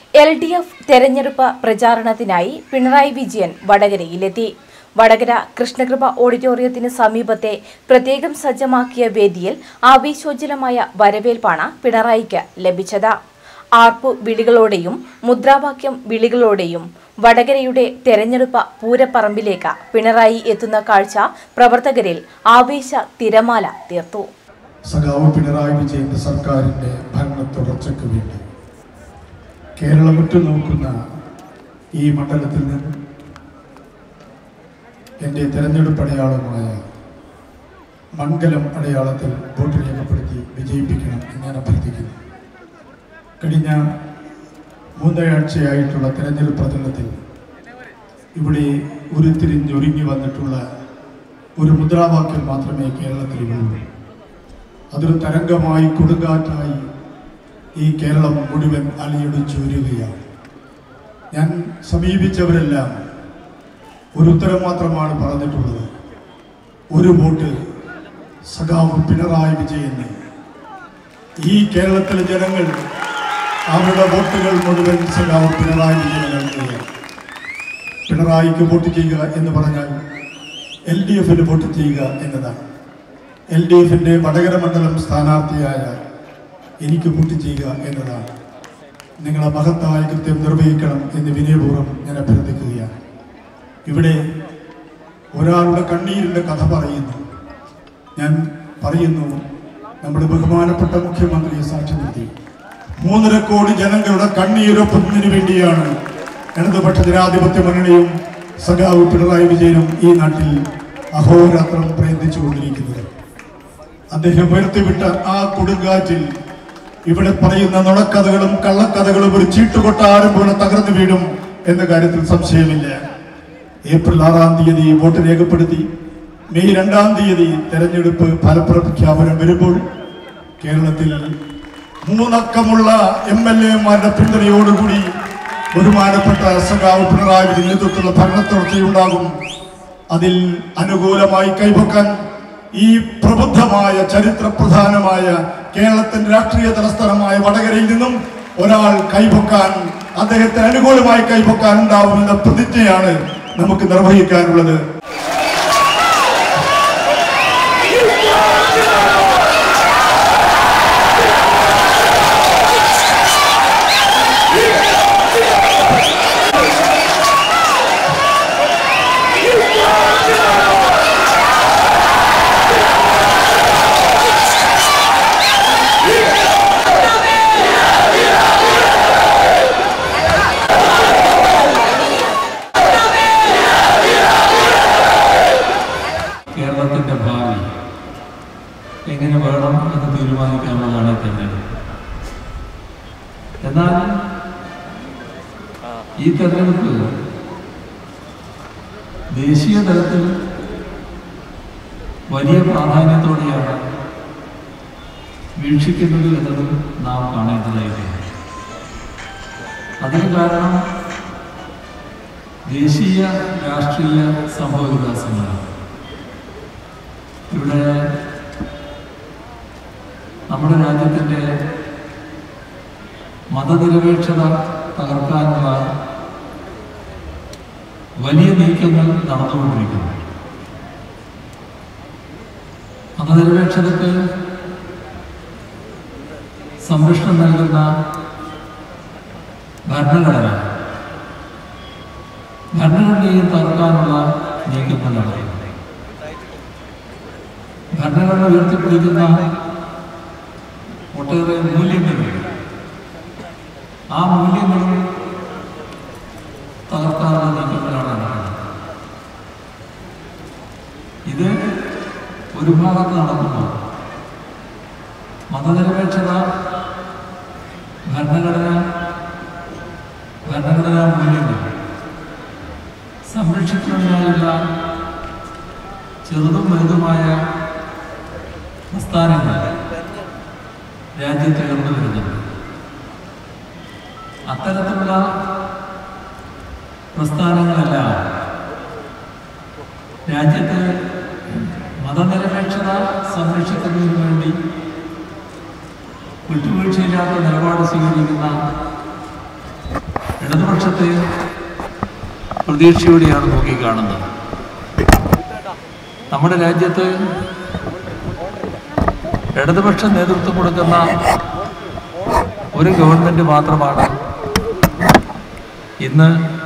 L D F തെരഞ്ഞെടുപ്പ് പ്രചാരണത്തിനായി പിണറായി വിജയൻ വടകരയിലെത്തി വടകര കൃഷ്ണകൃപ ഓഡിറ്റോറിയത്തിന് സമീപത്തെ പ്രത്യേകം സജ്ജമാക്കിയ വേദിയിൽ ആവേശോജ്വലമായ വരവേൽപ്പാണ് പിണറായിക്ക് ലഭിച്ചത് ആർപ്പു വിളികളോടെയും മുദ്രാവാക്യം വിളികളോടെയും വടകരയുടെ തെരഞ്ഞെടുപ്പ് പൂരപ്പറമ്പിലേക്ക് പിണറായി എത്തുന്ന കാഴ്ച പ്രവർത്തകരിൽ ആവേശ തിരമാല തീർത്തു സഖാവ് പിണറായി വിജയന്റെ സർക്കാരിന്റെ ഭരണ തുടർച്ചയ്ക്ക് വേണ്ടി കേരളം ഉറ്റുനോക്കുന്ന ഈ മണ്ഡലത്തിൽ നിന്ന് എൻ്റെ തെരഞ്ഞെടുപ്പ് അടയാളമായ മംഗലം അടയാളത്തിൽ വോട്ട് രേഖപ്പെടുത്തി വിജയിപ്പിക്കണം എന്ന് ഞാൻ അഭ്യർത്ഥിക്കുന്നു കഴിഞ്ഞ മൂന്നയാഴ്ചയായിട്ടുള്ള തെരഞ്ഞെടുപ്പ് പ്രചരണത്തിൽ ഇവിടെ ഉരുത്തിരിഞ്ഞൊരുങ്ങി വന്നിട്ടുള്ള ഒരു മുദ്രാവാക്യം മാത്രമേ കേരളത്തിലുള്ളൂ അതൊരു തരംഗമായി കൊടുങ്കാറ്റായി ഈ കേരളം മുഴുവൻ അലയടിച്ചു വരികയാണ് ഞാൻ സമീപിച്ചവരെല്ലാം ഒരു ഉത്തരം മാത്രമാണ് പറഞ്ഞിട്ടുള്ളത് ഒരു വോട്ട് സഖാവ് പിണറായി വിജയന് ഈ കേരളത്തിലെ ജനങ്ങൾ അവരുടെ വോട്ടുകൾ മുഴുവൻ സഖാവ് പിണറായി വിജയന് നൽകുകയാണ് പിണറായിക്ക് വോട്ട് ചെയ്യുക എന്ന് പറഞ്ഞാൽ എൽ ഡി എഫിന് വോട്ട് ചെയ്യുക എന്നതാണ് എൽ ഡി എഫിൻ്റെ വടകര മണ്ഡലം സ്ഥാനാർത്ഥിയായ എനിക്ക് വോട്ട് ചെയ്യുക എന്നതാണ് നിങ്ങളെ മഹത്തായ കൃത്യം നിർവഹിക്കണം എന്ന് വിനയപൂർവ്വം ഞാൻ അഭ്യർത്ഥിക്കുകയാണ് ഇവിടെ ഒരാളുടെ കണ്ണീരിൻ്റെ കഥ പറയുന്നു ഞാൻ പറയുന്നു നമ്മുടെ ബഹുമാനപ്പെട്ട മുഖ്യമന്ത്രിയെ സാക്ഷി നിർത്തി മൂന്നര കോടി ജനങ്ങളുടെ കണ്ണീരൊപ്പുന്നതിന് വേണ്ടിയാണ് ഇടതുപക്ഷ ജനാധിപത്യ മുന്നണിയും സഖാവ് പിണറായി വിജയനും ഈ നാട്ടിൽ അഹോരാത്രം പ്രയത്നിച്ചുകൊണ്ടിരിക്കുന്നത് അദ്ദേഹം ഉയർത്തിവിട്ട ആ കൊടുങ്കാറ്റിൽ ഇവിടെ പറയുന്ന നുണക്കഥകളും കള്ളക്കഥകളും ഒരു ചീട്ടുകൊട്ടാരം പോലെ തകർന്നു വീഴും എന്ന കാര്യത്തിൽ സംശയമില്ല ഏപ്രിൽ ആറാം തീയതി വോട്ട് രേഖപ്പെടുത്തി മെയ് രണ്ടാം തീയതി തെരഞ്ഞെടുപ്പ് ഫലപ്രഖ്യാപനം വരുമ്പോൾ കേരളത്തിൽ മൂന്നക്കമുള്ള എം എൽ എമാരുടെ പിന്തുണയോടുകൂടി ബഹുമാനപ്പെട്ട സഖാവ് പിണറായി വിജയൻ നേതൃത്വത്തിലുള്ള ഭരണത്തുടർച്ചയുണ്ടാകും അതിൽ അനുകൂലമായി കൈവക്കാൻ ഈ പ്രബുദ്ധമായ ചരിത്ര പ്രധാനമായ കേരളത്തിന്റെ രാഷ്ട്രീയ തലസ്ഥാനമായ വടകരയിൽ നിന്നും ഒരാൾ കൈപൊക്കാൻ അദ്ദേഹത്തിന് അനുകൂലമായി കൈപൊക്കാൻ ഉണ്ടാവുമെന്ന പ്രതിജ്ഞയാണ് നമുക്ക് നിർവഹിക്കാനുള്ളത് കേരളത്തിന്റെ ഭാവി എങ്ങനെ വേണം എന്ന് തീരുമാനിക്കാനുള്ളതാണ് തെരഞ്ഞെടുപ്പ് എന്നാൽ ഈ തെരഞ്ഞെടുപ്പ് ദേശീയ തലത്തിൽ വലിയ പ്രാധാന്യത്തോടെയാണ് വീക്ഷിക്കുന്നത് എന്നതും നാം കാണേണ്ടതായിട്ടുണ്ട് അതിന് കാരണം ദേശീയ രാഷ്ട്രീയ സംഭവ വികാസങ്ങളാണ് ഇവിടെ നമ്മുടെ രാജ്യത്തിൻ്റെ മതനിരപേക്ഷത തകർക്കാനുള്ള വലിയ നീക്കങ്ങൾ നടന്നുകൊണ്ടിരിക്കുന്നു മതനിരപേക്ഷതയ്ക്ക് സംരക്ഷണം നൽകുന്ന ഭരണഘടന ഭരണഘടനയെ തകർക്കാനുള്ള നീക്കങ്ങൾ നടത്തുന്നു ഭരണഘടന ഉയർത്തിപ്പിടിക്കുന്ന ഒട്ടേറെ മൂല്യങ്ങളുണ്ട് ആ മൂല്യങ്ങൾ തകർക്കാനുള്ള നീക്കങ്ങളാണ് നടക്കുന്നത് ഇത് ഒരു ഭാഗത്ത് നടക്കുമ്പോൾ മതനിരപേക്ഷത ഭരണഘടന ഭരണഘടനാ മൂല്യങ്ങൾ സംരക്ഷിക്കുന്നതിനായുള്ള ചെറുതും വലുതുമായ പ്രസ്ഥാനങ്ങൾ രാജ്യത്ത് ഉയർന്നു വരുന്നുണ്ട് അത്തരത്തിലുള്ള പ്രസ്ഥാനങ്ങളെല്ലാം രാജ്യത്ത് മതനിരപേക്ഷത സംരക്ഷിക്കുന്നതിന് വേണ്ടി വിട്ടുവീഴ്ചയില്ലാത്ത നിലപാട് സ്വീകരിക്കുന്ന ഇടതുപക്ഷത്തെ പ്രതീക്ഷയോടെയാണ് നോക്കിക്കാണുന്നത് നമ്മുടെ രാജ്യത്ത് ഇടതുപക്ഷ നേതൃത്വം കൊടുക്കുന്ന ഒരു ഗവൺമെന്റ് മാത്രമാണ് ഇന്ന്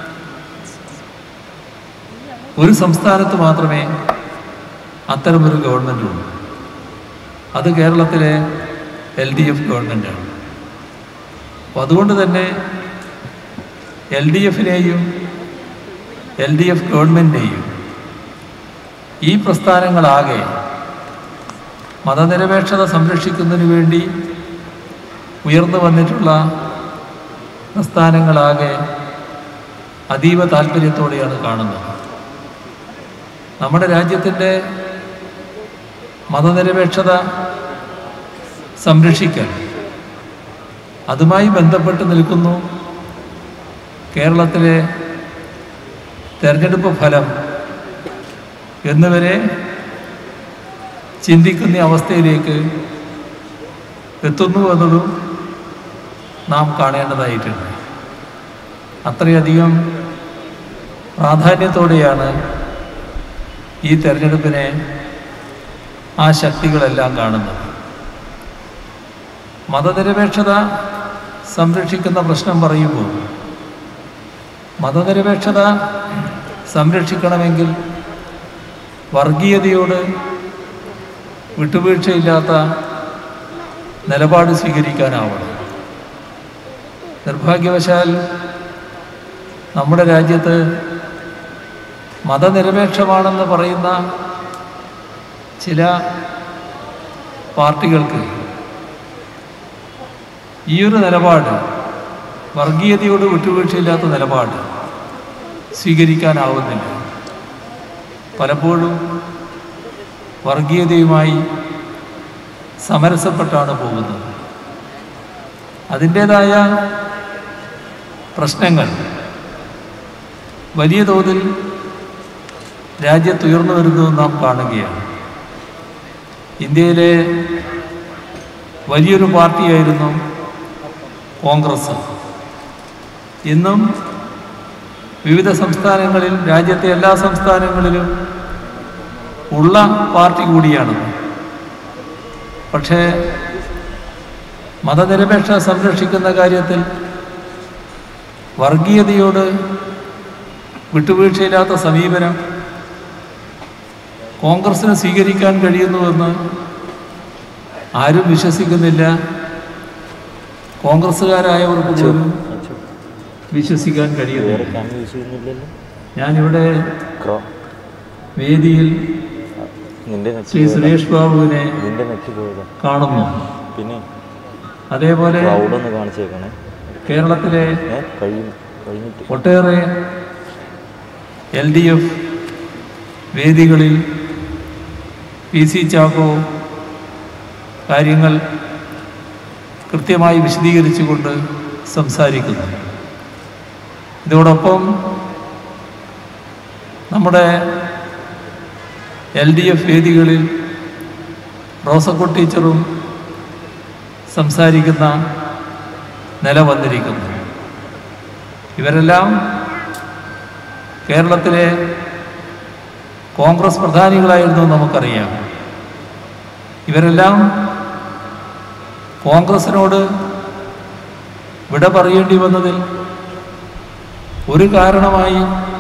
ഒരു സംസ്ഥാനത്ത് മാത്രമേ അത്തരമൊരു ഗവൺമെന്റ് ഉള്ളൂ അത് കേരളത്തിലെ എൽ ഡി എഫ് ഗവൺമെൻറ്റാണ് അപ്പോൾ അതുകൊണ്ട് തന്നെ എൽ ഡി എഫിനെയും എൽ ഡി എഫ് ഗവൺമെൻറ്റിനെയും ഈ പ്രസ്ഥാനങ്ങളാകെ മതനിരപേക്ഷത സംരക്ഷിക്കുന്നതിന് വേണ്ടി ഉയർന്നു വന്നിട്ടുള്ള പ്രസ്ഥാനങ്ങളാകെ അതീവ താല്പര്യത്തോടെയാണ് കാണുന്നത് നമ്മുടെ രാജ്യത്തിൻ്റെ മതനിരപേക്ഷത സംരക്ഷിക്കാൻ അതുമായി ബന്ധപ്പെട്ട് നിൽക്കുന്നു കേരളത്തിലെ തെരഞ്ഞെടുപ്പ് ഫലം എന്നുവരെ ചിന്തിക്കുന്ന അവസ്ഥയിലേക്ക് എത്തുന്നു എന്നതും നാം കാണേണ്ടതായിട്ടുണ്ട് അത്രയധികം പ്രാധാന്യത്തോടെയാണ് ഈ തെരഞ്ഞെടുപ്പിനെ ആ ശക്തികളെല്ലാം കാണുന്നത് മതനിരപേക്ഷത സംരക്ഷിക്കുന്ന പ്രശ്നം പറയുമ്പോൾ മതനിരപേക്ഷത സംരക്ഷിക്കണമെങ്കിൽ വർഗീയതയോട് വിട്ടുവീഴ്ചയില്ലാത്ത നിലപാട് സ്വീകരിക്കാനാവണം നിർഭാഗ്യവശാൽ നമ്മുടെ രാജ്യത്ത് മതനിരപേക്ഷമാണെന്ന് പറയുന്ന ചില പാർട്ടികൾക്ക് ഈ ഒരു നിലപാട് വർഗീയതയോട് വിട്ടുവീഴ്ചയില്ലാത്ത നിലപാട് സ്വീകരിക്കാനാവുന്നില്ല പലപ്പോഴും വർഗീയതയുമായി സമരസപ്പെട്ടാണ് പോകുന്നത് അതിൻ്റേതായ പ്രശ്നങ്ങൾ വലിയ തോതിൽ രാജ്യത്തുയർന്നു വരുന്നത് നാം കാണുകയാണ് ഇന്ത്യയിലെ വലിയൊരു പാർട്ടിയായിരുന്നു കോൺഗ്രസ് ഇന്നും വിവിധ സംസ്ഥാനങ്ങളിൽ രാജ്യത്തെ എല്ലാ സംസ്ഥാനങ്ങളിലും ഉള്ള പാർട്ടി കൂടിയാണ് പക്ഷേ മതനിരപേക്ഷ സംരക്ഷിക്കുന്ന കാര്യത്തിൽ വർഗീയതയോട് വിട്ടുവീഴ്ചയില്ലാത്ത സമീപനം കോൺഗ്രസിന് സ്വീകരിക്കാൻ കഴിയുന്നുവെന്ന് ആരും വിശ്വസിക്കുന്നില്ല കോൺഗ്രസ്സുകാരായവർക്ക് പോലും വിശ്വസിക്കാൻ കഴിയുന്നില്ല ക്യാമറ യൂസ് ചെയ്യുന്നില്ലല്ലോ ഞാനിവിടെ ക്രോ വേദിയിൽ നിന്റെ നെറ്റ് ശ്രീ സുരേഷ് ബാബുവിനെ നിന്റെ നെറ്റ് പോയതാ കാണുന്നു പിന്നെ അതേപോലെ ക്രൗഡ് ഒന്ന് കാണിച്ചേക്കണേ കേരളത്തിലെ ഏ കഴിയും കഴിഞ്ഞിട്ട് ഒട്ടേറെ എൽ ഡി എഫ് വേദികളിൽ പി സി ചാക്കോ കാര്യങ്ങൾ കൃത്യമായി വിശദീകരിച്ചുകൊണ്ട് സംസാരിക്കുന്നു ഇതോടൊപ്പം നമ്മുടെ എൽ ഡി എഫ് വേദികളിൽ റോസക്കോ ടീച്ചറും സംസാരിക്കുന്ന നില വന്നിരിക്കുന്നു ഇവരെല്ലാം കേരളത്തിലെ കോൺഗ്രസ് പ്രധാനികളായിരുന്നു എന്ന് നമുക്കറിയാം ഇവരെല്ലാം കോൺഗ്രസിനോട് വിട പറയേണ്ടി വന്നതിൽ ഒരു കാരണമായി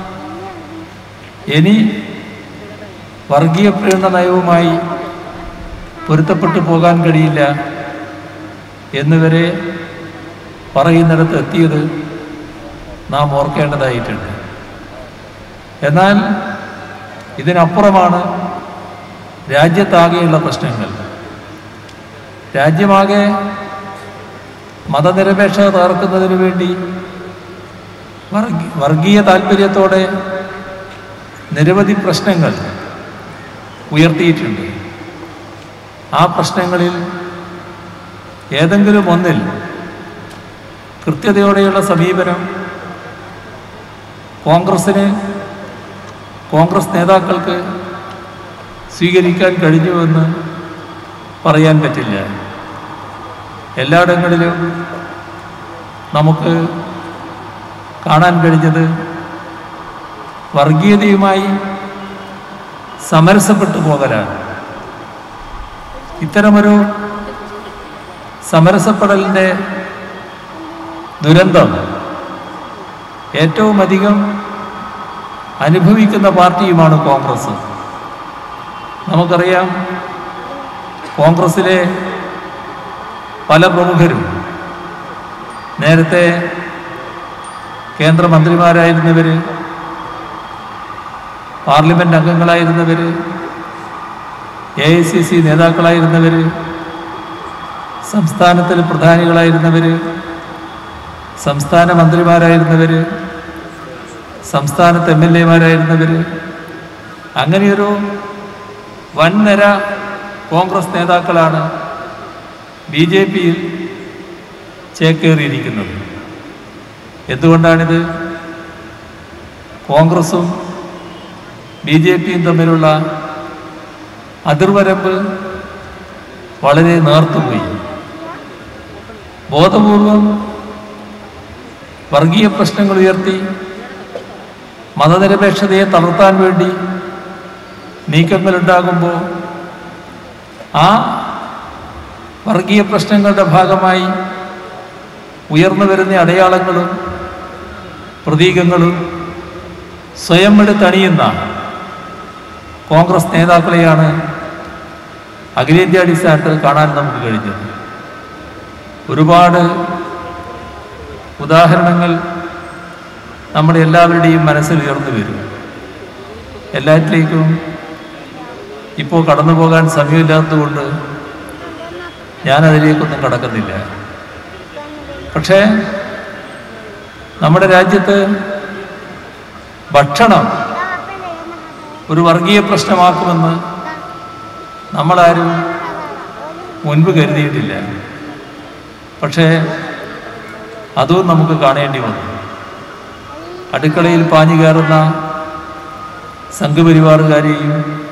ഇനി വർഗീയ പ്രീണന നയവുമായി പൊരുത്തപ്പെട്ടു പോകാൻ കഴിയില്ല എന്നുവരെ പറയുന്നിടത്ത് എത്തിയത് നാം ഓർക്കേണ്ടതായിട്ടുണ്ട് എന്നാൽ ഇതിനപ്പുറമാണ് രാജ്യത്താകെയുള്ള പ്രശ്നങ്ങൾ രാജ്യമാകെ മതനിരപേക്ഷത തകർക്കുന്നതിന് വേണ്ടി വർഗീ- വർഗീയ താല്പര്യത്തോടെ നിരവധി പ്രശ്നങ്ങൾ ഉയർത്തിയിട്ടുണ്ട് ആ പ്രശ്നങ്ങളിൽ ഏതെങ്കിലും ഒന്നിൽ കൃത്യതയോടെയുള്ള സമീപനം കോൺഗ്രസ്സിന് കോൺഗ്രസ് നേതാക്കൾക്ക് സ്വീകരിക്കാൻ കഴിഞ്ഞുവെന്ന് പറയാൻ പറ്റില്ല എല്ലായിടങ്ങളിലും നമുക്ക് കാണാൻ കഴിഞ്ഞത് വർഗീയതയുമായി സമരസപ്പെട്ടു പോകലാണ് ഇത്തരമൊരു സമരസപ്പെടലിൻ്റെ ദുരന്തം ഏറ്റവും അധികം അനുഭവിക്കുന്ന പാർട്ടിയുമാണ് കോൺഗ്രസ് നമുക്കറിയാം കോൺഗ്രസിലെ പല പ്രമുഖരും നേരത്തെ കേന്ദ്രമന്ത്രിമാരായിരുന്നവർ പാർലമെൻറ്റ് അംഗങ്ങളായിരുന്നവർ എ ഐ സി സി നേതാക്കളായിരുന്നവർ സംസ്ഥാനത്തിൽ പ്രധാനികളായിരുന്നവർ സംസ്ഥാന മന്ത്രിമാരായിരുന്നവർ സംസ്ഥാനത്ത് എം എൽ എമാരായിരുന്നവർ അങ്ങനെയൊരു വൻനിര കോൺഗ്രസ് നേതാക്കളാണ് ബി ജെ പിയിൽ ചേക്കേറിയിരിക്കുന്നത് എന്തുകൊണ്ടാണിത് കോൺഗ്രസും ബി ജെ പിയും തമ്മിലുള്ള അതിർവരമ്പ് വളരെ നേർത്തുപോയി ബോധപൂർവം വർഗീയ പ്രശ്നങ്ങൾ ഉയർത്തി മതനിരപേക്ഷതയെ തളർത്താൻ വേണ്ടി നീക്കങ്ങളുണ്ടാകുമ്പോൾ ആ വർഗീയ പ്രശ്നങ്ങളുടെ ഭാഗമായി ഉയർന്നു വരുന്ന അടയാളങ്ങളും പ്രതീകങ്ങളും സ്വയം എടുത്തണിയുന്ന കോൺഗ്രസ് നേതാക്കളെയാണ് അഖിലേന്ത്യാ അടിസ്ഥാനത്തിൽ കാണാൻ നമുക്ക് കഴിഞ്ഞത് ഒരുപാട് ഉദാഹരണങ്ങൾ നമ്മുടെ എല്ലാവരുടെയും മനസ്സിൽ ഉയർന്നു വരും എല്ലാറ്റിലേക്കും ഇപ്പോൾ കടന്നു പോകാൻ സമയമില്ലാത്തതുകൊണ്ട് ഞാനതിലേക്കൊന്നും കടക്കുന്നില്ല പക്ഷേ നമ്മുടെ രാജ്യത്ത് ഭക്ഷണം ഒരു വർഗീയ പ്രശ്നമാക്കുമെന്ന് നമ്മളാരും മുൻപ് കരുതിയിട്ടില്ല പക്ഷേ അതും നമുക്ക് കാണേണ്ടി വന്നു അടുക്കളയിൽ പാഞ്ഞു കയറുന്ന സംഘപരിവാറുകാരെയും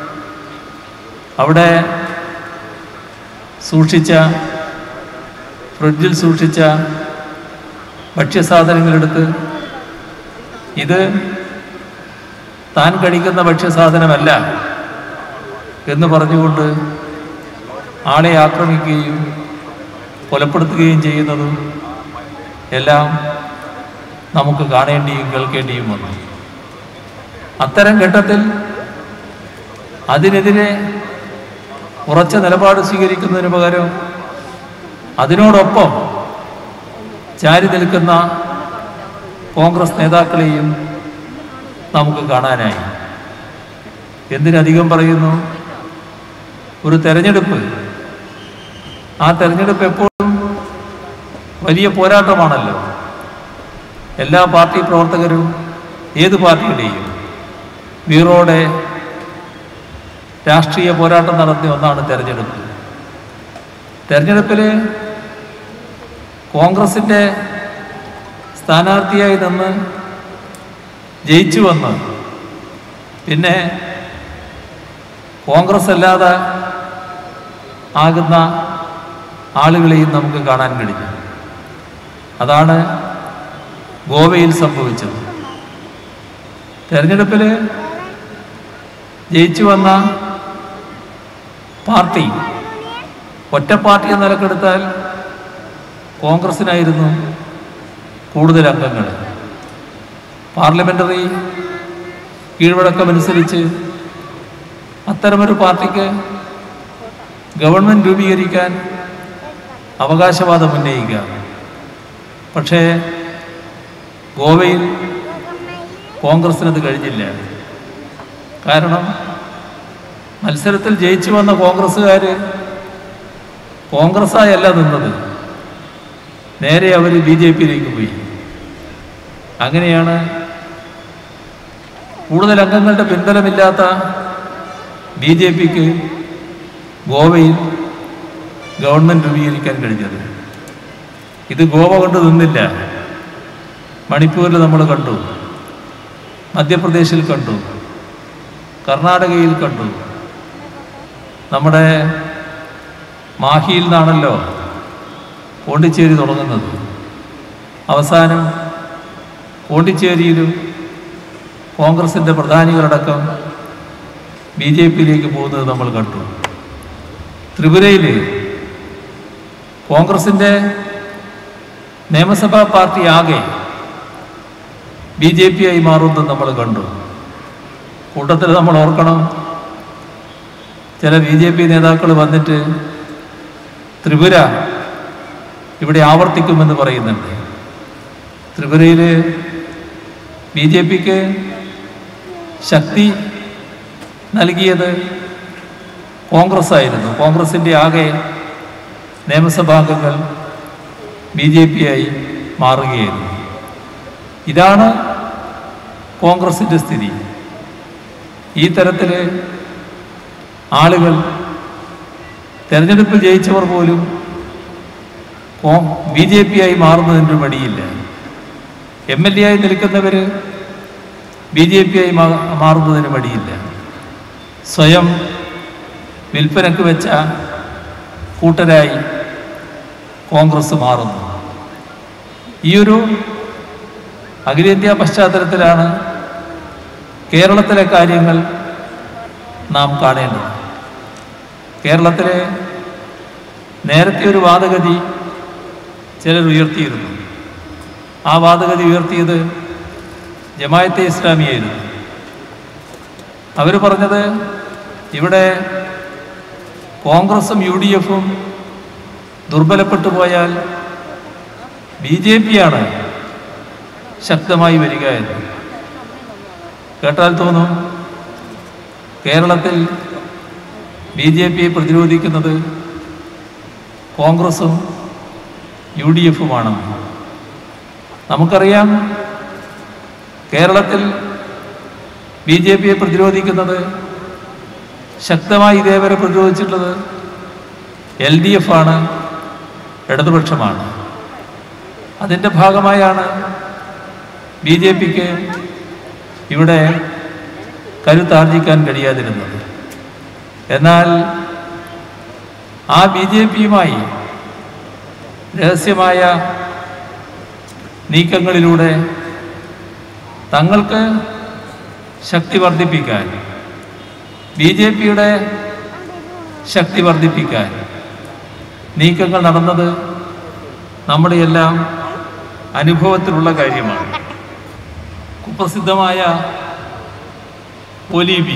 അവിടെ സൂക്ഷിച്ച ഫ്രിഡ്ജിൽ സൂക്ഷിച്ച ഭക്ഷ്യസാധനങ്ങളെടുത്ത് ഇത് താൻ കഴിക്കുന്ന ഭക്ഷ്യസാധനമല്ല എന്ന് പറഞ്ഞുകൊണ്ട് ആളെ ആക്രമിക്കുകയും കൊലപ്പെടുത്തുകയും ചെയ്യുന്നതും എല്ലാം നമുക്ക് കാണേണ്ടിയും കേൾക്കേണ്ടിയും വന്നു അത്തരം ഘട്ടത്തിൽ അതിനെതിരെ ഉറച്ച നിലപാട് സ്വീകരിക്കുന്നതിന് പകരം അതിനോടൊപ്പം ചാരി നിൽക്കുന്ന കോൺഗ്രസ് നേതാക്കളെയും നമുക്ക് കാണാനായി എന്തിനധികം പറയുന്നു ഒരു തെരഞ്ഞെടുപ്പ് ആ തെരഞ്ഞെടുപ്പ് എപ്പോഴും വലിയ പോരാട്ടമാണല്ലോ എല്ലാ പാർട്ടി പ്രവർത്തകരും ഏത് പാർട്ടിയുടെയും വീറോടെ രാഷ്ട്രീയ പോരാട്ടം നടത്തിയ ഒന്നാണ് തെരഞ്ഞെടുപ്പ് തെരഞ്ഞെടുപ്പിൽ കോൺഗ്രസിൻ്റെ സ്ഥാനാർത്ഥിയായി നിന്ന് ജയിച്ചു വന്ന് പിന്നെ കോൺഗ്രസ് അല്ലാതെ ആകുന്ന ആളുകളെയും നമുക്ക് കാണാൻ കഴിഞ്ഞു അതാണ് ഗോവയിൽ സംഭവിച്ചത് തെരഞ്ഞെടുപ്പിൽ ജയിച്ചു വന്ന പാർട്ടി ഒറ്റ പാർട്ടി എന്ന നിലക്കെടുത്താൽ കോൺഗ്രസിനായിരുന്നു കൂടുതൽ അംഗങ്ങൾ പാർലമെൻ്ററി കീഴ്വഴക്കമനുസരിച്ച് അത്തരമൊരു പാർട്ടിക്ക് ഗവൺമെൻറ് രൂപീകരിക്കാൻ അവകാശവാദം ഉന്നയിക്കുക പക്ഷേ ഗോവയിൽ കോൺഗ്രസിനത് കഴിഞ്ഞില്ല കാരണം മത്സരത്തിൽ ജയിച്ചു വന്ന കോൺഗ്രസ്സുകാർ കോൺഗ്രസ്സായല്ല നിന്നത് നേരെ അവർ ബി ജെ പിയിലേക്ക് പോയി അങ്ങനെയാണ് കൂടുതൽ അംഗങ്ങളുടെ പിൻബലമില്ലാത്ത ബി ജെ പിക്ക് ഗോവയിൽ ഗവൺമെൻറ് രൂപീകരിക്കാൻ കഴിഞ്ഞത് ഇത് ഗോവ കൊണ്ട് നിന്നില്ല മണിപ്പൂരിൽ നമ്മൾ കണ്ടു മധ്യപ്രദേശിൽ കണ്ടു കർണാടകയിൽ കണ്ടു നമ്മുടെ മാഹിയിൽ നിന്നാണല്ലോ പോണ്ടിച്ചേരി തുടങ്ങുന്നത് അവസാനം പോണ്ടിച്ചേരിയിലും കോൺഗ്രസിൻ്റെ പ്രധാനികളടക്കം ബി ജെ പിയിലേക്ക് പോകുന്നത് നമ്മൾ കണ്ടു ത്രിപുരയിൽ കോൺഗ്രസിൻ്റെ നിയമസഭാ പാർട്ടി ആകെ ബി ജെ പി ആയി മാറുന്നത് നമ്മൾ കണ്ടു കൂട്ടത്തിൽ നമ്മൾ ഓർക്കണം ചില ബി ജെ പി നേതാക്കൾ വന്നിട്ട് ത്രിപുര ഇവിടെ ആവർത്തിക്കുമെന്ന് പറയുന്നുണ്ട് ത്രിപുരയിൽ ബി ജെ പിക്ക് ശക്തി നൽകിയത് കോൺഗ്രസ് ആയിരുന്നു കോൺഗ്രസിൻ്റെ ആകെ നിയമസഭാംഗങ്ങൾ ബി ജെ പി ആയി മാറുകയായിരുന്നു ഇതാണ് കോൺഗ്രസിൻ്റെ സ്ഥിതി ഈ തരത്തിൽ ആളുകൾ തെരഞ്ഞെടുപ്പ് ജയിച്ചവർ പോലും ബി ജെ പി ആയി മാറുന്നതിൻ്റെ മടിയില്ല എം എൽ എ ആയി നിൽക്കുന്നവർ ബി ജെ പി ആയി മാ- മാറുന്നതിന് മടിയില്ല സ്വയം വിൽപ്പനക്ക് വെച്ച കൂട്ടരായി കോൺഗ്രസ് മാറുന്നു ഈ ഒരു അഖിലേന്ത്യാ പശ്ചാത്തലത്തിലാണ് കേരളത്തിലെ കാര്യങ്ങൾ നാം കാണേണ്ടത് കേരളത്തിലെ നേരത്തെ ഒരു വാദഗതി ചിലർ ഉയർത്തിയിരുന്നു ആ വാദഗതി ഉയർത്തിയത് ജമായത്തെ ഇസ്ലാമിയായിരുന്നു അവർ പറഞ്ഞത് ഇവിടെ കോൺഗ്രസും യു ഡി എഫും ദുർബലപ്പെട്ടു പോയാൽ ബി ജെ പിയാണ് ശക്തമായി വരിക എന്ന് കേട്ടാൽ തോന്നും കേരളത്തിൽ ബി ജെ പിയെ പ്രതിരോധിക്കുന്നത് കോൺഗ്രസും യു ഡി എഫുമാണെന്ന് നമുക്കറിയാം കേരളത്തിൽ ബി ജെ പിയെ പ്രതിരോധിക്കുന്നത് ശക്തമായി ഇതേവരെ പ്രതിരോധിച്ചിട്ടുള്ളത് എൽ ഡി എഫ് ആണ് ഇടതുപക്ഷമാണ് അതിൻ്റെ ഭാഗമായാണ് ബി ജെ പിക്ക് ഇവിടെ കരുത്താർജിക്കാൻ കഴിയാതിരുന്നത് എന്നാൽ ആ ബി ജെ പിയുമായി രഹസ്യമായ നീക്കങ്ങളിലൂടെ തങ്ങൾക്ക് ശക്തി വർദ്ധിപ്പിക്കാൻ ബി ജെ പിയുടെ ശക്തി വർദ്ധിപ്പിക്കാൻ നീക്കങ്ങൾ നടന്നത് നമ്മുടെ എല്ലാം അനുഭവത്തിലുള്ള കാര്യമാണ് കുപ്രസിദ്ധമായ ഒലീബി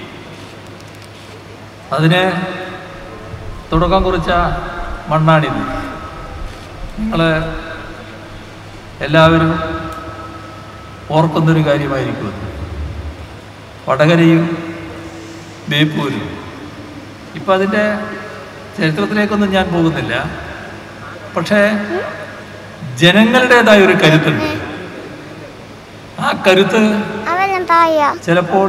അതിന് തുടക്കം കുറിച്ച മണ്ണാണിത് നിങ്ങൾ എല്ലാവരും ഓർക്കുന്നൊരു കാര്യമായിരിക്കും വടകരയും ബേപ്പൂരും ഇപ്പം അതിൻ്റെ ചരിത്രത്തിലേക്കൊന്നും ഞാൻ പോകുന്നില്ല പക്ഷേ ജനങ്ങളുടേതായ ഒരു കരുത്തുണ്ട് ആ കരുത്ത് അവൻ തായ ചിലപ്പോൾ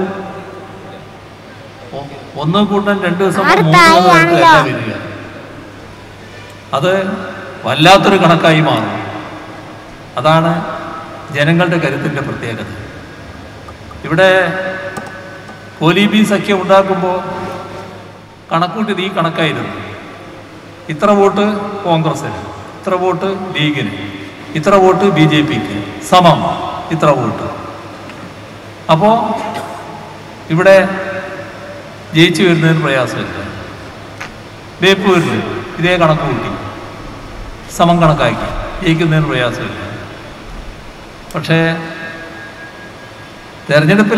ഒ- ഒന്ന് കൂട്ടം രണ്ട് ദിവസം ആറ് മൂന്ന് ദിവസം താഴെയാണല്ലോ. അല്ല വരിക അത് വല്ലാത്തൊരു കണക്കായി മാറും അതാണ് ജനങ്ങളുടെ കരുത്തിൻ്റെ പ്രത്യേകത ഇവിടെ പോലീബി സഖ്യം ഉണ്ടാക്കുമ്പോൾ കണക്കൂട്ടിയത് ഈ കണക്കായിരുന്നു ഇത്ര വോട്ട് കോൺഗ്രസിന് ഇത്ര വോട്ട് ലീഗിന് ഇത്ര വോട്ട് ബി ജെ പിക്ക് സമം ഇത്ര വോട്ട് അപ്പോൾ ഇവിടെ ജയിച്ചു വരുന്നതിന് പ്രയാസമില്ല ബേപ്പൂരിൽ ഇതേ കണക്ക് കൂട്ടി സമം കണക്കാക്കി ജയിക്കുന്നതിന് പ്രയാസമില്ല പക്ഷേ തെരഞ്ഞെടുപ്പിൽ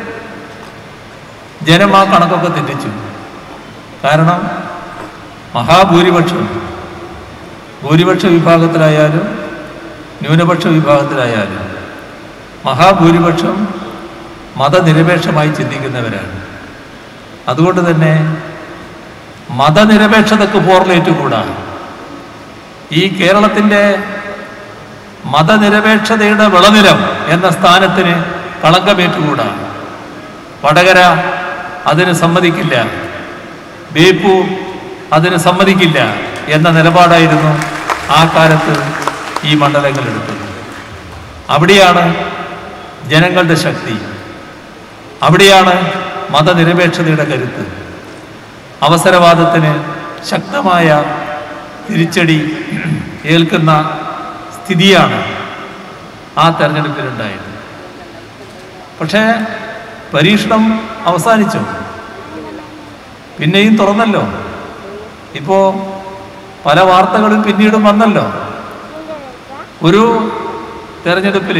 ജനം ആ കണക്കൊക്കെ തെറ്റിച്ചു കാരണം മഹാഭൂരിപക്ഷം ഭൂരിപക്ഷ വിഭാഗത്തിലായാലും ന്യൂനപക്ഷ വിഭാഗത്തിലായാലും മഹാഭൂരിപക്ഷം മതനിരപേക്ഷമായി ചിന്തിക്കുന്നവരാണ് അതുകൊണ്ട് തന്നെ മതനിരപേക്ഷതക്ക് പോർലേറ്റുകൂടാ ഈ കേരളത്തിൻ്റെ മതനിരപേക്ഷതയുടെ വിളനിലം എന്ന സ്ഥാനത്തിന് കളങ്കമേറ്റുകൂടാ വടകര അതിന് സമ്മതിക്കില്ല ബേപ്പു അതിന് സമ്മതിക്കില്ല എന്ന നിലപാടായിരുന്നു ആ കാലത്ത് ഈ മണ്ഡലങ്ങൾ എടുത്തത് അവിടെയാണ് ജനങ്ങളുടെ ശക്തി അവിടെയാണ് മതനിരപേക്ഷതയുടെ കരുത്ത് അവസരവാദത്തിന് ശക്തമായ തിരിച്ചടി ഏൽക്കുന്ന സ്ഥിതിയാണ് ആ തെരഞ്ഞെടുപ്പിലുണ്ടായത് പക്ഷേ പരീക്ഷണം അവസാനിച്ചു പിന്നെയും തുറന്നല്ലോ ഇപ്പോൾ പല വാർത്തകളും പിന്നീടും വന്നല്ലോ ഒരു തെരഞ്ഞെടുപ്പിൽ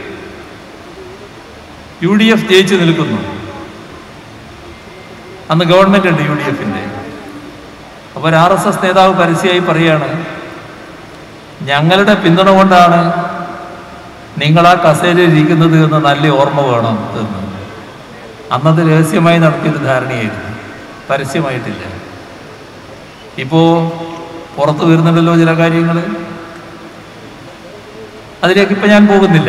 യു ഡി എഫ് ജയിച്ചു നിൽക്കുന്നു അന്ന് ഗവൺമെന്റ് ഉണ്ട് യു ഡി എഫിന്റെ അപ്പോൾ ഒരു ആർ എസ് എസ് നേതാവ് പരസ്യമായി പറയാണ് ഞങ്ങളുടെ പിന്തുണ കൊണ്ടാണ് നിങ്ങൾ ആ കസേരയിൽ ഇരിക്കുന്നത് എന്ന് നല്ല ഓർമ്മ വേണം എന്ന് അന്നത് രഹസ്യമായി നടത്തിയൊരു ധാരണയായിരുന്നു പരസ്യമായിട്ടില്ല ഇപ്പോൾ പുറത്തു വരുന്നുണ്ടല്ലോ ചില കാര്യങ്ങൾ അതിലേക്ക് ഇപ്പം ഞാൻ പോകുന്നില്ല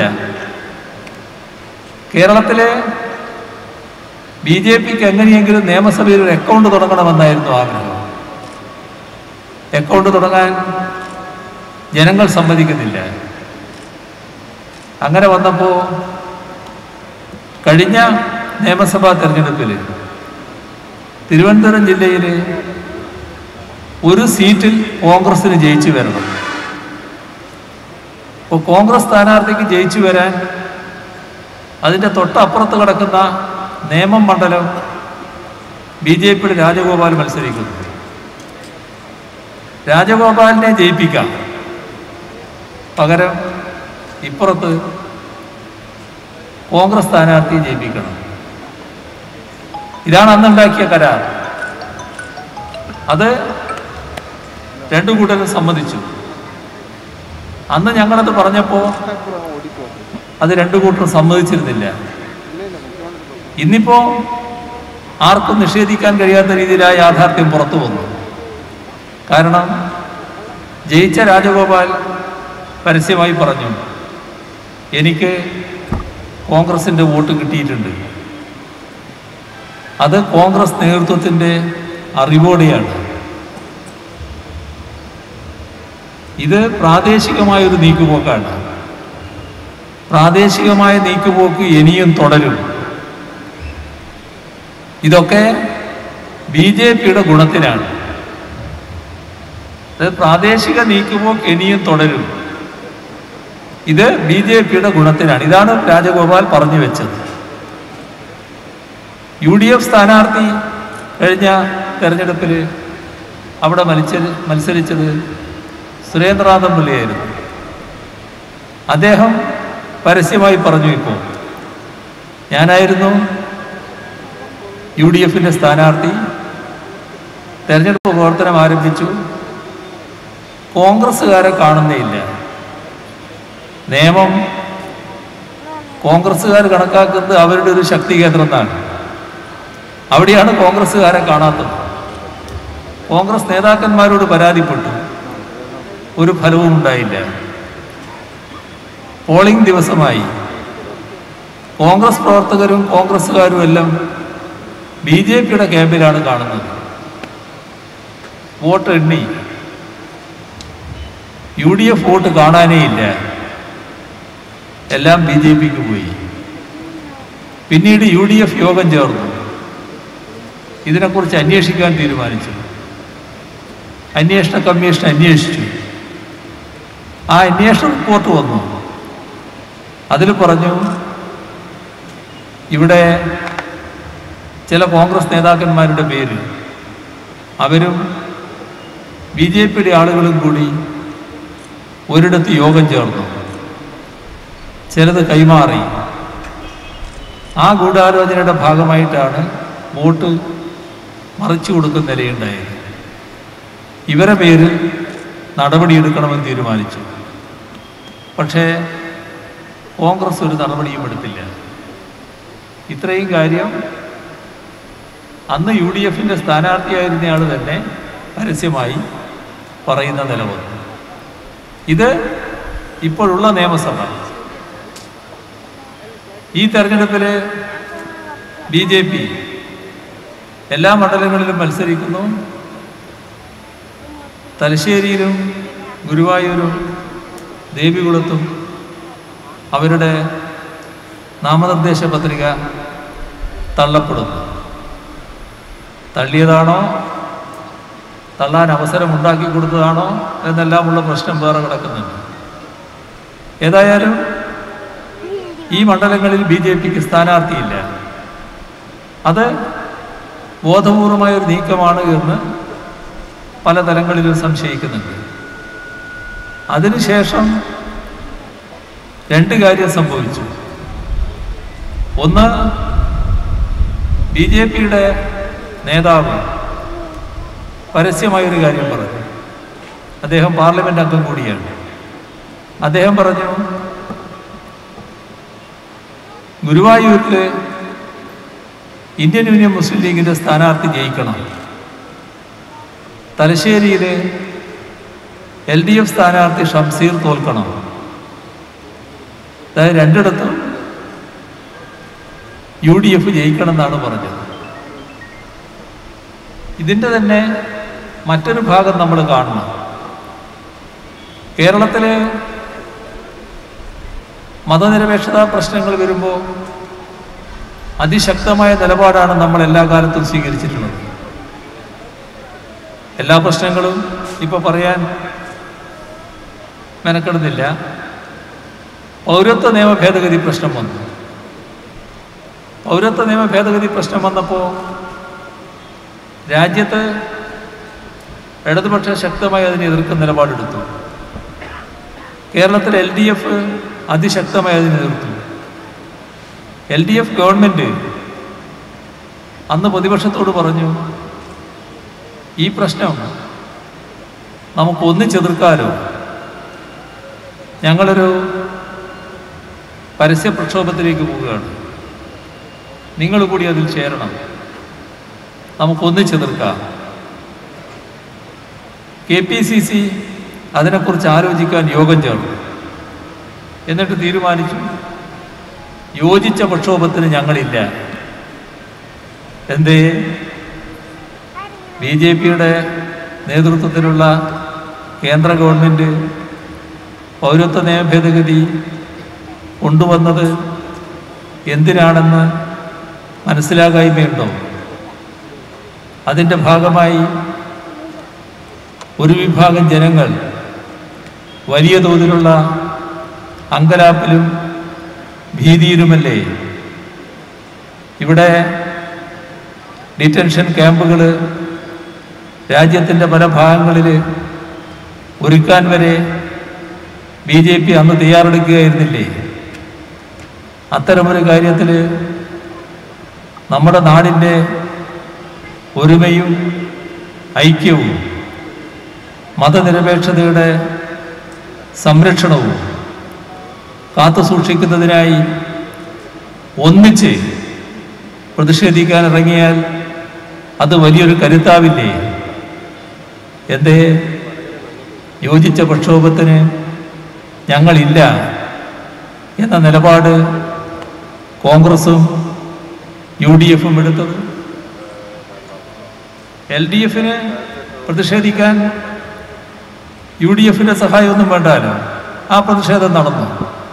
കേരളത്തിലെ ബി ജെ പിക്ക് എങ്ങനെയെങ്കിലും നിയമസഭയിൽ ഒരു അക്കൗണ്ട് തുടങ്ങണമെന്നായിരുന്നു ആഗ്രഹം അക്കൗണ്ട് തുടങ്ങാൻ ജനങ്ങൾ സമ്മതിക്കുന്നില്ല അങ്ങനെ വന്നപ്പോൾ കഴിഞ്ഞ നിയമസഭാ തെരഞ്ഞെടുപ്പിൽ തിരുവനന്തപുരം ജില്ലയിൽ ഒരു സീറ്റിൽ കോൺഗ്രസിന് ജയിച്ചു വരണം അപ്പോൾ കോൺഗ്രസ് സ്ഥാനാർത്ഥിക്ക് ജയിച്ചു വരാൻ അതിൻ്റെ തൊട്ടപ്പുറത്ത് കിടക്കുന്ന നേമം മണ്ഡലം ബി ജെ പിയുടെ രാജഗോപാൽ മത്സരിക്കുന്നു രാജഗോപാലിനെ ജയിപ്പിക്കാം പകരം ഇപ്പുറത്ത് കോൺഗ്രസ് സ്ഥാനാർത്ഥിയെ ജയിപ്പിക്കണം ഇതാണ് അന്നുണ്ടാക്കിയ കരാർ അത് രണ്ടു കൂട്ടരും സമ്മതിച്ചു അന്ന് ഞങ്ങളത് പറഞ്ഞപ്പോൾ അത് രണ്ടു കൂട്ടരും സമ്മതിച്ചിരുന്നില്ല ഇന്നിപ്പോ ആർക്കും നിഷേധിക്കാൻ കഴിയാത്ത രീതിയിലായ യാഥാർത്ഥ്യം പുറത്തു വന്നു കാരണം ജയിച്ച രാജഗോപാൽ പരസ്യമായി പറഞ്ഞു എനിക്ക് കോൺഗ്രസിൻ്റെ വോട്ട് കിട്ടിയിട്ടുണ്ട് അത് കോൺഗ്രസ് നേതൃത്വത്തിൻ്റെ അറിവോടെയാണ് ഇത് പ്രാദേശികമായൊരു നീക്കുപോക്കാണ് പ്രാദേശികമായ നീക്കുപോക്ക് ഇനിയും തുടരും ഇതൊക്കെ ബി ജെ പിയുടെ ഗുണത്തിനാണ് അത് പ്രാദേശിക നീക്കുപോക്ക് ഇനിയും തുടരും ഇത് ബി ജെ പിയുടെ ഗുണത്തിനാണ് ഇതാണ് രാജഗോപാൽ പറഞ്ഞു വെച്ചത് യു ഡി എഫ് സ്ഥാനാർത്ഥി കഴിഞ്ഞ തെരഞ്ഞെടുപ്പിൽ അവിടെ മത്സരി മത്സരിച്ചത് സുരേന്ദ്രനാഥൻ പിള്ളയായിരുന്നു അദ്ദേഹം പരസ്യമായി പറഞ്ഞു ഇപ്പോൾ ഞാനായിരുന്നു യു ഡി എഫിൻ്റെ സ്ഥാനാർത്ഥി തെരഞ്ഞെടുപ്പ് പ്രവർത്തനം ആരംഭിച്ചു കോൺഗ്രസ്സുകാരെ കാണുന്നേയില്ല നിയമം കോൺഗ്രസ്സുകാർ കണക്കാക്കുന്നത് അവരുടെ ഒരു ശക്തി കേന്ദ്രം എന്നാണ് അവിടെയാണ് കോൺഗ്രസ്സുകാരെ കാണാത്തത് കോൺഗ്രസ് നേതാക്കന്മാരോട് പരാതിപ്പെട്ടു ഒരു ഫലവും ഉണ്ടായില്ല പോളിംഗ് ദിവസമായി കോൺഗ്രസ് പ്രവർത്തകരും കോൺഗ്രസ്സുകാരും എല്ലാം ബി ജെ പിയുടെ ക്യാമ്പിലാണ് കാണുന്നത് വോട്ട് എണ്ണി യു ഡി എഫ് വോട്ട് കാണാനേ ഇല്ല എല്ലാം ബി ജെ പിക്ക് പോയി പിന്നീട് യു ഡി എഫ് യോഗം ചേർന്നു ഇതിനെക്കുറിച്ച് അന്വേഷിക്കാൻ തീരുമാനിച്ചു അന്വേഷണ കമ്മീഷൻ അന്വേഷിച്ചു ആ അന്വേഷണ റിപ്പോർട്ട് വന്നു അതിൽ പറഞ്ഞു ഇവിടെ ചില കോൺഗ്രസ് നേതാക്കന്മാരുടെ പേര് അവരും ബി ജെ പിയുടെ ആളുകളും കൂടി ഒരിടത്ത് യോഗം ചേർന്നു ചിലത് കൈമാറി ആ ഗൂഢാലോചനയുടെ ഭാഗമായിട്ടാണ് വോട്ട് മറിച്ചു കൊടുക്കുന്ന നിലയുണ്ടായത് ഇവരെ പേരിൽ നടപടിയെടുക്കണമെന്ന് തീരുമാനിച്ചു പക്ഷേ കോൺഗ്രസ് ഒരു നടപടിയും എടുത്തില്ല ഇത്രയും കാര്യം അന്ന് യു ഡി എഫിൻ്റെ സ്ഥാനാർത്ഥിയായിരുന്നയാൾ തന്നെ പരസ്യമായി പറയുന്ന നില വന്നു ഇത് ഇപ്പോഴുള്ള നിയമസഭ ഈ തെരഞ്ഞെടുപ്പിൽ ബി ജെ പി എല്ലാ മണ്ഡലങ്ങളിലും മത്സരിക്കുന്നു തലശ്ശേരിയിലും ഗുരുവായൂരും ദേവികുളത്തും അവരുടെ നാമനിർദ്ദേശ പത്രിക തള്ളപ്പെടുന്നു തള്ളിയതാണോ തള്ളാൻ അവസരം ഉണ്ടാക്കി കൊടുത്തതാണോ എന്നെല്ലാമുള്ള പ്രശ്നം വേറെ കിടക്കുന്നുണ്ട് ഏതായാലും ഈ മണ്ഡലങ്ങളിൽ ബി ജെ പിക്ക് സ്ഥാനാർത്ഥിയില്ല അത് ബോധപൂർവമായ ഒരു നീക്കമാണ് എന്ന് പല തലങ്ങളിലും സംശയിക്കുന്നുണ്ട് അതിനുശേഷം രണ്ട് കാര്യം സംഭവിച്ചു ഒന്ന് ബി ജെ പിയുടെ നേതാവ് പരസ്യമായൊരു കാര്യം പറഞ്ഞു അദ്ദേഹം പാർലമെന്റ് അംഗം കൂടിയാണ് അദ്ദേഹം പറഞ്ഞു ഗുരുവായൂരിൽ ഇന്ത്യൻ യൂണിയൻ മുസ്ലിം ലീഗിന്റെ സ്ഥാനാർത്ഥി ജയിക്കണം തലശ്ശേരിയിൽ എൽ ഡി എഫ് സ്ഥാനാർത്ഥി ഷംസീർ തോൽക്കണം അതായത് രണ്ടിടത്തും യു ഡി എഫ് ജയിക്കണം എന്നാണ് പറഞ്ഞത് ഇതിൻ്റെ തന്നെ മറ്റൊരു ഭാഗം നമ്മൾ കാണണം കേരളത്തിലെ മതനിരപേക്ഷത പ്രശ്നങ്ങൾ വരുമ്പോൾ അതിശക്തമായ നിലപാടാണ് നമ്മൾ എല്ലാ കാലത്തും സ്വീകരിച്ചിട്ടുള്ളത് എല്ലാ പ്രശ്നങ്ങളും ഇപ്പോൾ പറയാൻ മെനക്കെടുന്നില്ല പൗരത്വ നിയമ ഭേദഗതി പ്രശ്നം വന്നു പൗരത്വ നിയമ ഭേദഗതി പ്രശ്നം വന്നപ്പോൾ രാജ്യത്ത് ഇടതുപക്ഷം ശക്തമായി അതിനെ എതിർക്കുന്ന നിലപാടെടുത്തു കേരളത്തിൽ എൽ ഡി എഫ് അതിശക്തമായി അതിനെ എതിർത്തു എൽ ഡി എഫ് ഗവൺമെൻറ് അന്ന് പ്രതിപക്ഷത്തോട് പറഞ്ഞു ഈ പ്രശ്നം നമുക്ക് ഒന്നിച്ചെതിർക്കാലോ ഞങ്ങളൊരു പരസ്യ പ്രക്ഷോഭത്തിലേക്ക് പോവുകയാണ് നിങ്ങൾ കൂടി അതിൽ ചേരണം നമുക്ക് ഒന്നിച്ചെതിർക്കാം കെ പി സി സി അതിനെക്കുറിച്ച് ആലോചിക്കാൻ യോഗം ചേർന്നു എന്നിട്ട് തീരുമാനിച്ചു യോജിച്ച പ്രക്ഷോഭത്തിന് ഞങ്ങളില്ല എന്തേ ബി ജെ പിയുടെ നേതൃത്വത്തിലുള്ള കേന്ദ്ര ഗവൺമെൻറ് പൗരത്വ നിയമ ഭേദഗതി കൊണ്ടുവന്നത് എന്തിനാണെന്ന് മനസ്സിലാകായ്മയുണ്ടോ അതിൻ്റെ ഭാഗമായി ഒരു വിഭാഗം ജനങ്ങൾ വലിയ തോതിലുള്ള അങ്കലാപ്പിലും ഭീതിയിലുമല്ലേ ഇവിടെ ഡിറ്റൻഷൻ ക്യാമ്പുകൾ രാജ്യത്തിൻ്റെ പല ഭാഗങ്ങളിൽ ഒരുക്കാൻ വരെ ബി ജെ പി അന്ന് തയ്യാറെടുക്കുകയായിരുന്നില്ലേ അത്തരമൊരു കാര്യത്തിൽ നമ്മുടെ നാടിൻ്റെ ഒരുമയും ഐക്യവും മതനിരപേക്ഷതയുടെ സംരക്ഷണവും കാത്തു സൂക്ഷിക്കുന്നതിനായി ഒന്നിച്ച് പ്രതിഷേധിക്കാൻ ഇറങ്ങിയാൽ അത് വലിയൊരു കരുത്താവില്ലേ എന്തേ യോജിച്ച പ്രക്ഷോഭത്തിന് ഞങ്ങളില്ല എന്ന നിലപാട് കോൺഗ്രസും യു ഡി എഫും എടുത്തത് എൽ ഡി എഫിന് പ്രതിഷേധിക്കാൻ യു ഡി എഫിന്റെ സഹായമൊന്നും വേണ്ടാലോ ആ പ്രതിഷേധം നടന്നു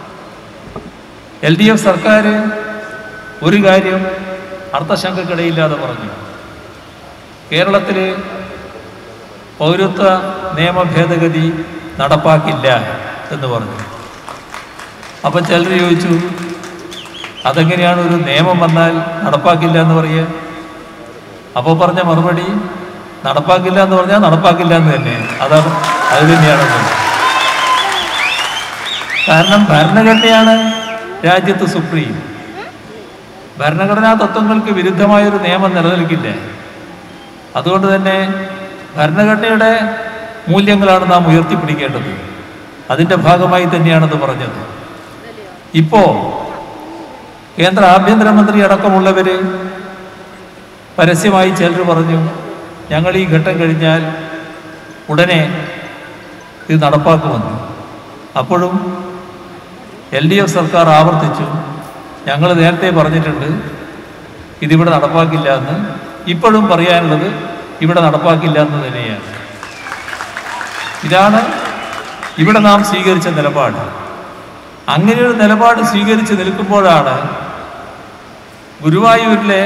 എൽ ഡി എഫ് സർക്കാർ ഒരു കാര്യം അർത്ഥശങ്കക്കിടയില്ലാതെ പറഞ്ഞു കേരളത്തിൽ പൗരത്വ നിയമ ഭേദഗതി നടപ്പാക്കില്ല എന്ന് പറഞ്ഞു അപ്പം ചിലർ ചോദിച്ചു അതെങ്ങനെയാണ് ഒരു നിയമം വന്നാൽ നടപ്പാക്കില്ല എന്ന് പറയുക അപ്പോൾ പറഞ്ഞ മറുപടി നടപ്പാക്കില്ല എന്ന് പറഞ്ഞാൽ നടപ്പാക്കില്ല എന്ന് തന്നെ അതാണ് അത് തന്നെയാണ് ഉള്ളത്. കാരണം ഭരണഘടനയാണ് രാജ്യത്ത് സുപ്രീം ഭരണഘടനാ തത്വങ്ങൾക്ക് വിരുദ്ധമായൊരു നിയമം നിലനിൽക്കില്ല അതുകൊണ്ട് തന്നെ ഭരണഘടനയുടെ മൂല്യങ്ങളാണ് നാം ഉയർത്തിപ്പിടിക്കേണ്ടത് അതിൻ്റെ ഭാഗമായി തന്നെയാണത് പറഞ്ഞത് ഇപ്പോ കേന്ദ്ര ആഭ്യന്തരമന്ത്രി അടക്കമുള്ളവർ പരസ്യമായി ചിലർ പറഞ്ഞു ഞങ്ങൾ ഈ ഘട്ടം കഴിഞ്ഞാൽ ഉടനെ ഇത് നടപ്പാക്കുമെന്ന് അപ്പോഴും എൽ ഡി എഫ് സർക്കാർ ആവർത്തിച്ചു ഞങ്ങൾ നേരത്തെ പറഞ്ഞിട്ടുണ്ട് ഇതിവിടെ നടപ്പാക്കില്ല എന്ന് ഇപ്പോഴും പറയാനുള്ളത് ഇവിടെ നടപ്പാക്കില്ല എന്ന് തന്നെയാണ് ഇതാണ് ഇവിടെ നാം സ്വീകരിച്ച നിലപാട് അങ്ങനെയൊരു നിലപാട് സ്വീകരിച്ച് നിൽക്കുമ്പോഴാണ് ഗുരുവായൂരിലെ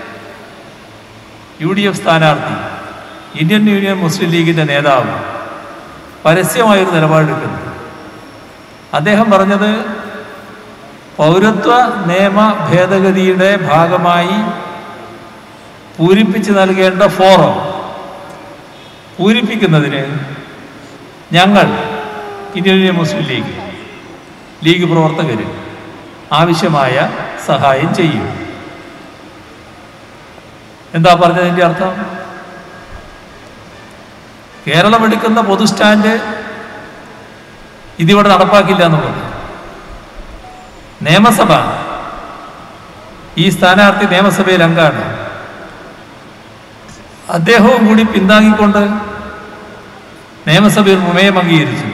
യു ഡി എഫ് സ്ഥാനാർത്ഥി ഇന്ത്യൻ യൂണിയൻ മുസ്ലിം ലീഗിൻ്റെ നേതാവ് പരസ്യമായൊരു നിലപാടെടുക്കുന്നത് അദ്ദേഹം പറഞ്ഞത് പൗരത്വ നിയമ ഭേദഗതിയുടെ ഭാഗമായി പൂരിപ്പിച്ച് നൽകേണ്ട ഫോറം പൂരിപ്പിക്കുന്നതിന് ഞങ്ങൾ Indian Union Muslim League League പ്രവർത്തകർ ആവശ്യമായ സഹായം ചെയ്യും എന്താ പറഞ്ഞതിൻ്റെ അർത്ഥം കേരളം എടുക്കുന്ന പൊതു സ്റ്റാൻഡ് ഇതിവിടെ നടപ്പാക്കില്ല എന്നുള്ളത് നിയമസഭ ഈ സ്ഥാനാർത്ഥി നിയമസഭയിൽ അംഗമാണ് അദ്ദേഹവും കൂടി പിന്താങ്ങിക്കൊണ്ട് നിയമസഭയിൽ പ്രമേയം അംഗീകരിച്ചു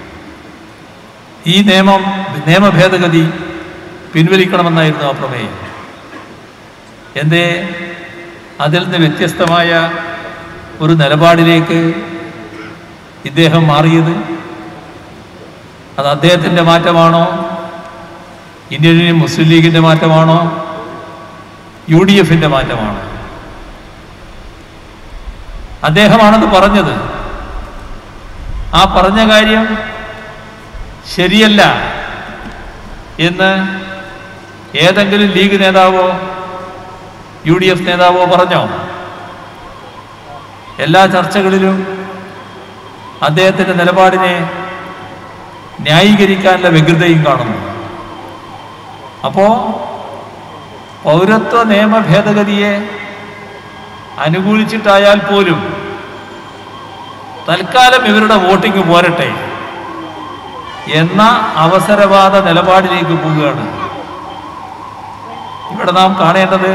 ഈ നിയമം നിയമ ഭേദഗതി പിൻവലിക്കണമെന്നായിരുന്നു ആ പ്രമേയം എന്തേ അതിൽ നിന്ന് വ്യത്യസ്തമായ ഒരു നിലപാടിലേക്ക് ഇദ്ദേഹം മാറിയത് അത് അദ്ദേഹത്തിൻ്റെ മാറ്റമാണോ ഇന്ത്യൻ യൂണിയൻ മുസ്ലിം ലീഗിൻ്റെ മാറ്റമാണോ യു ഡി എഫിൻ്റെ മാറ്റമാണോ അദ്ദേഹമാണത് പറഞ്ഞത് ആ പറഞ്ഞ കാര്യം ശരിയല്ല എന്ന് ഏതെങ്കിലും ലീഗ് നേതാവോ യു ഡി എഫ് നേതാവോ പറഞ്ഞോ എല്ലാ ചർച്ചകളിലും അദ്ദേഹത്തിൻ്റെ നിലപാടിനെ ന്യായീകരിക്കാനുള്ള വ്യഗ്രതയും കാണുന്നു അപ്പോ പൗരത്വ നിയമ ഭേദഗതിയെ അനുകൂലിച്ചിട്ടായാൽ പോലും തൽക്കാലം ഇവരുടെ വോട്ടിംഗ് പോരട്ടെ എന്ന അവസരവാദ നിലപാടിലേക്ക് പോവുകയാണ് ഇവിടെ നാം കാണേണ്ടത്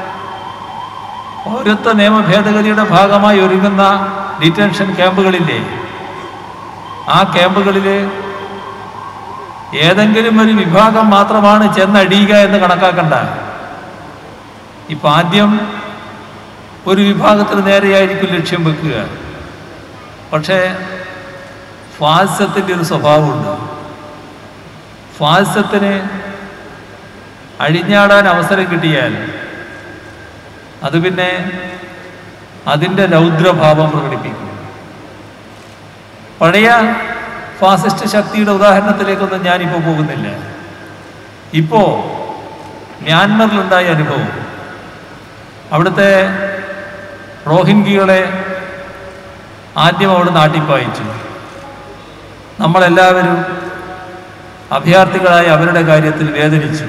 പൗരത്വ നിയമ ഭേദഗതിയുടെ ഭാഗമായി ഒരുങ്ങുന്ന ഡിറ്റൻഷൻ ക്യാമ്പുകളില്ലേ ആ ക്യാമ്പുകളിൽ ഏതെങ്കിലും ഒരു വിഭാഗം മാത്രമാണ് ചെന്നടിയുക എന്ന് കണക്കാക്കണ്ട ഇപ്പൊ ആദ്യം ഒരു വിഭാഗത്തിന് നേരെയായിരിക്കും ലക്ഷ്യം വെക്കുക പക്ഷേ ഫാസിസത്തിൻ്റെ ഒരു സ്വഭാവമുണ്ട് ഫാസിസത്തിന് അഴിഞ്ഞാടാൻ അവസരം കിട്ടിയാൽ അത് പിന്നെ അതിൻ്റെ രൗദ്രഭാവം പ്രകടിപ്പിക്കും പഴയ ഫാസിസ്റ്റ് ശക്തിയുടെ ഉദാഹരണത്തിലേക്കൊന്നും ഞാനിപ്പോൾ പോകുന്നില്ല ഇപ്പോൾ മ്യാൻമറിലുണ്ടായ അനുഭവം അവിടുത്തെ റോഹിൻഗികളെ ആദ്യം അവിടെ നാട്ടിപ്പായിച്ചു നമ്മളെല്ലാവരും അഭയാർത്ഥികളായ അവരുടെ കാര്യത്തിൽ വേദനിച്ചു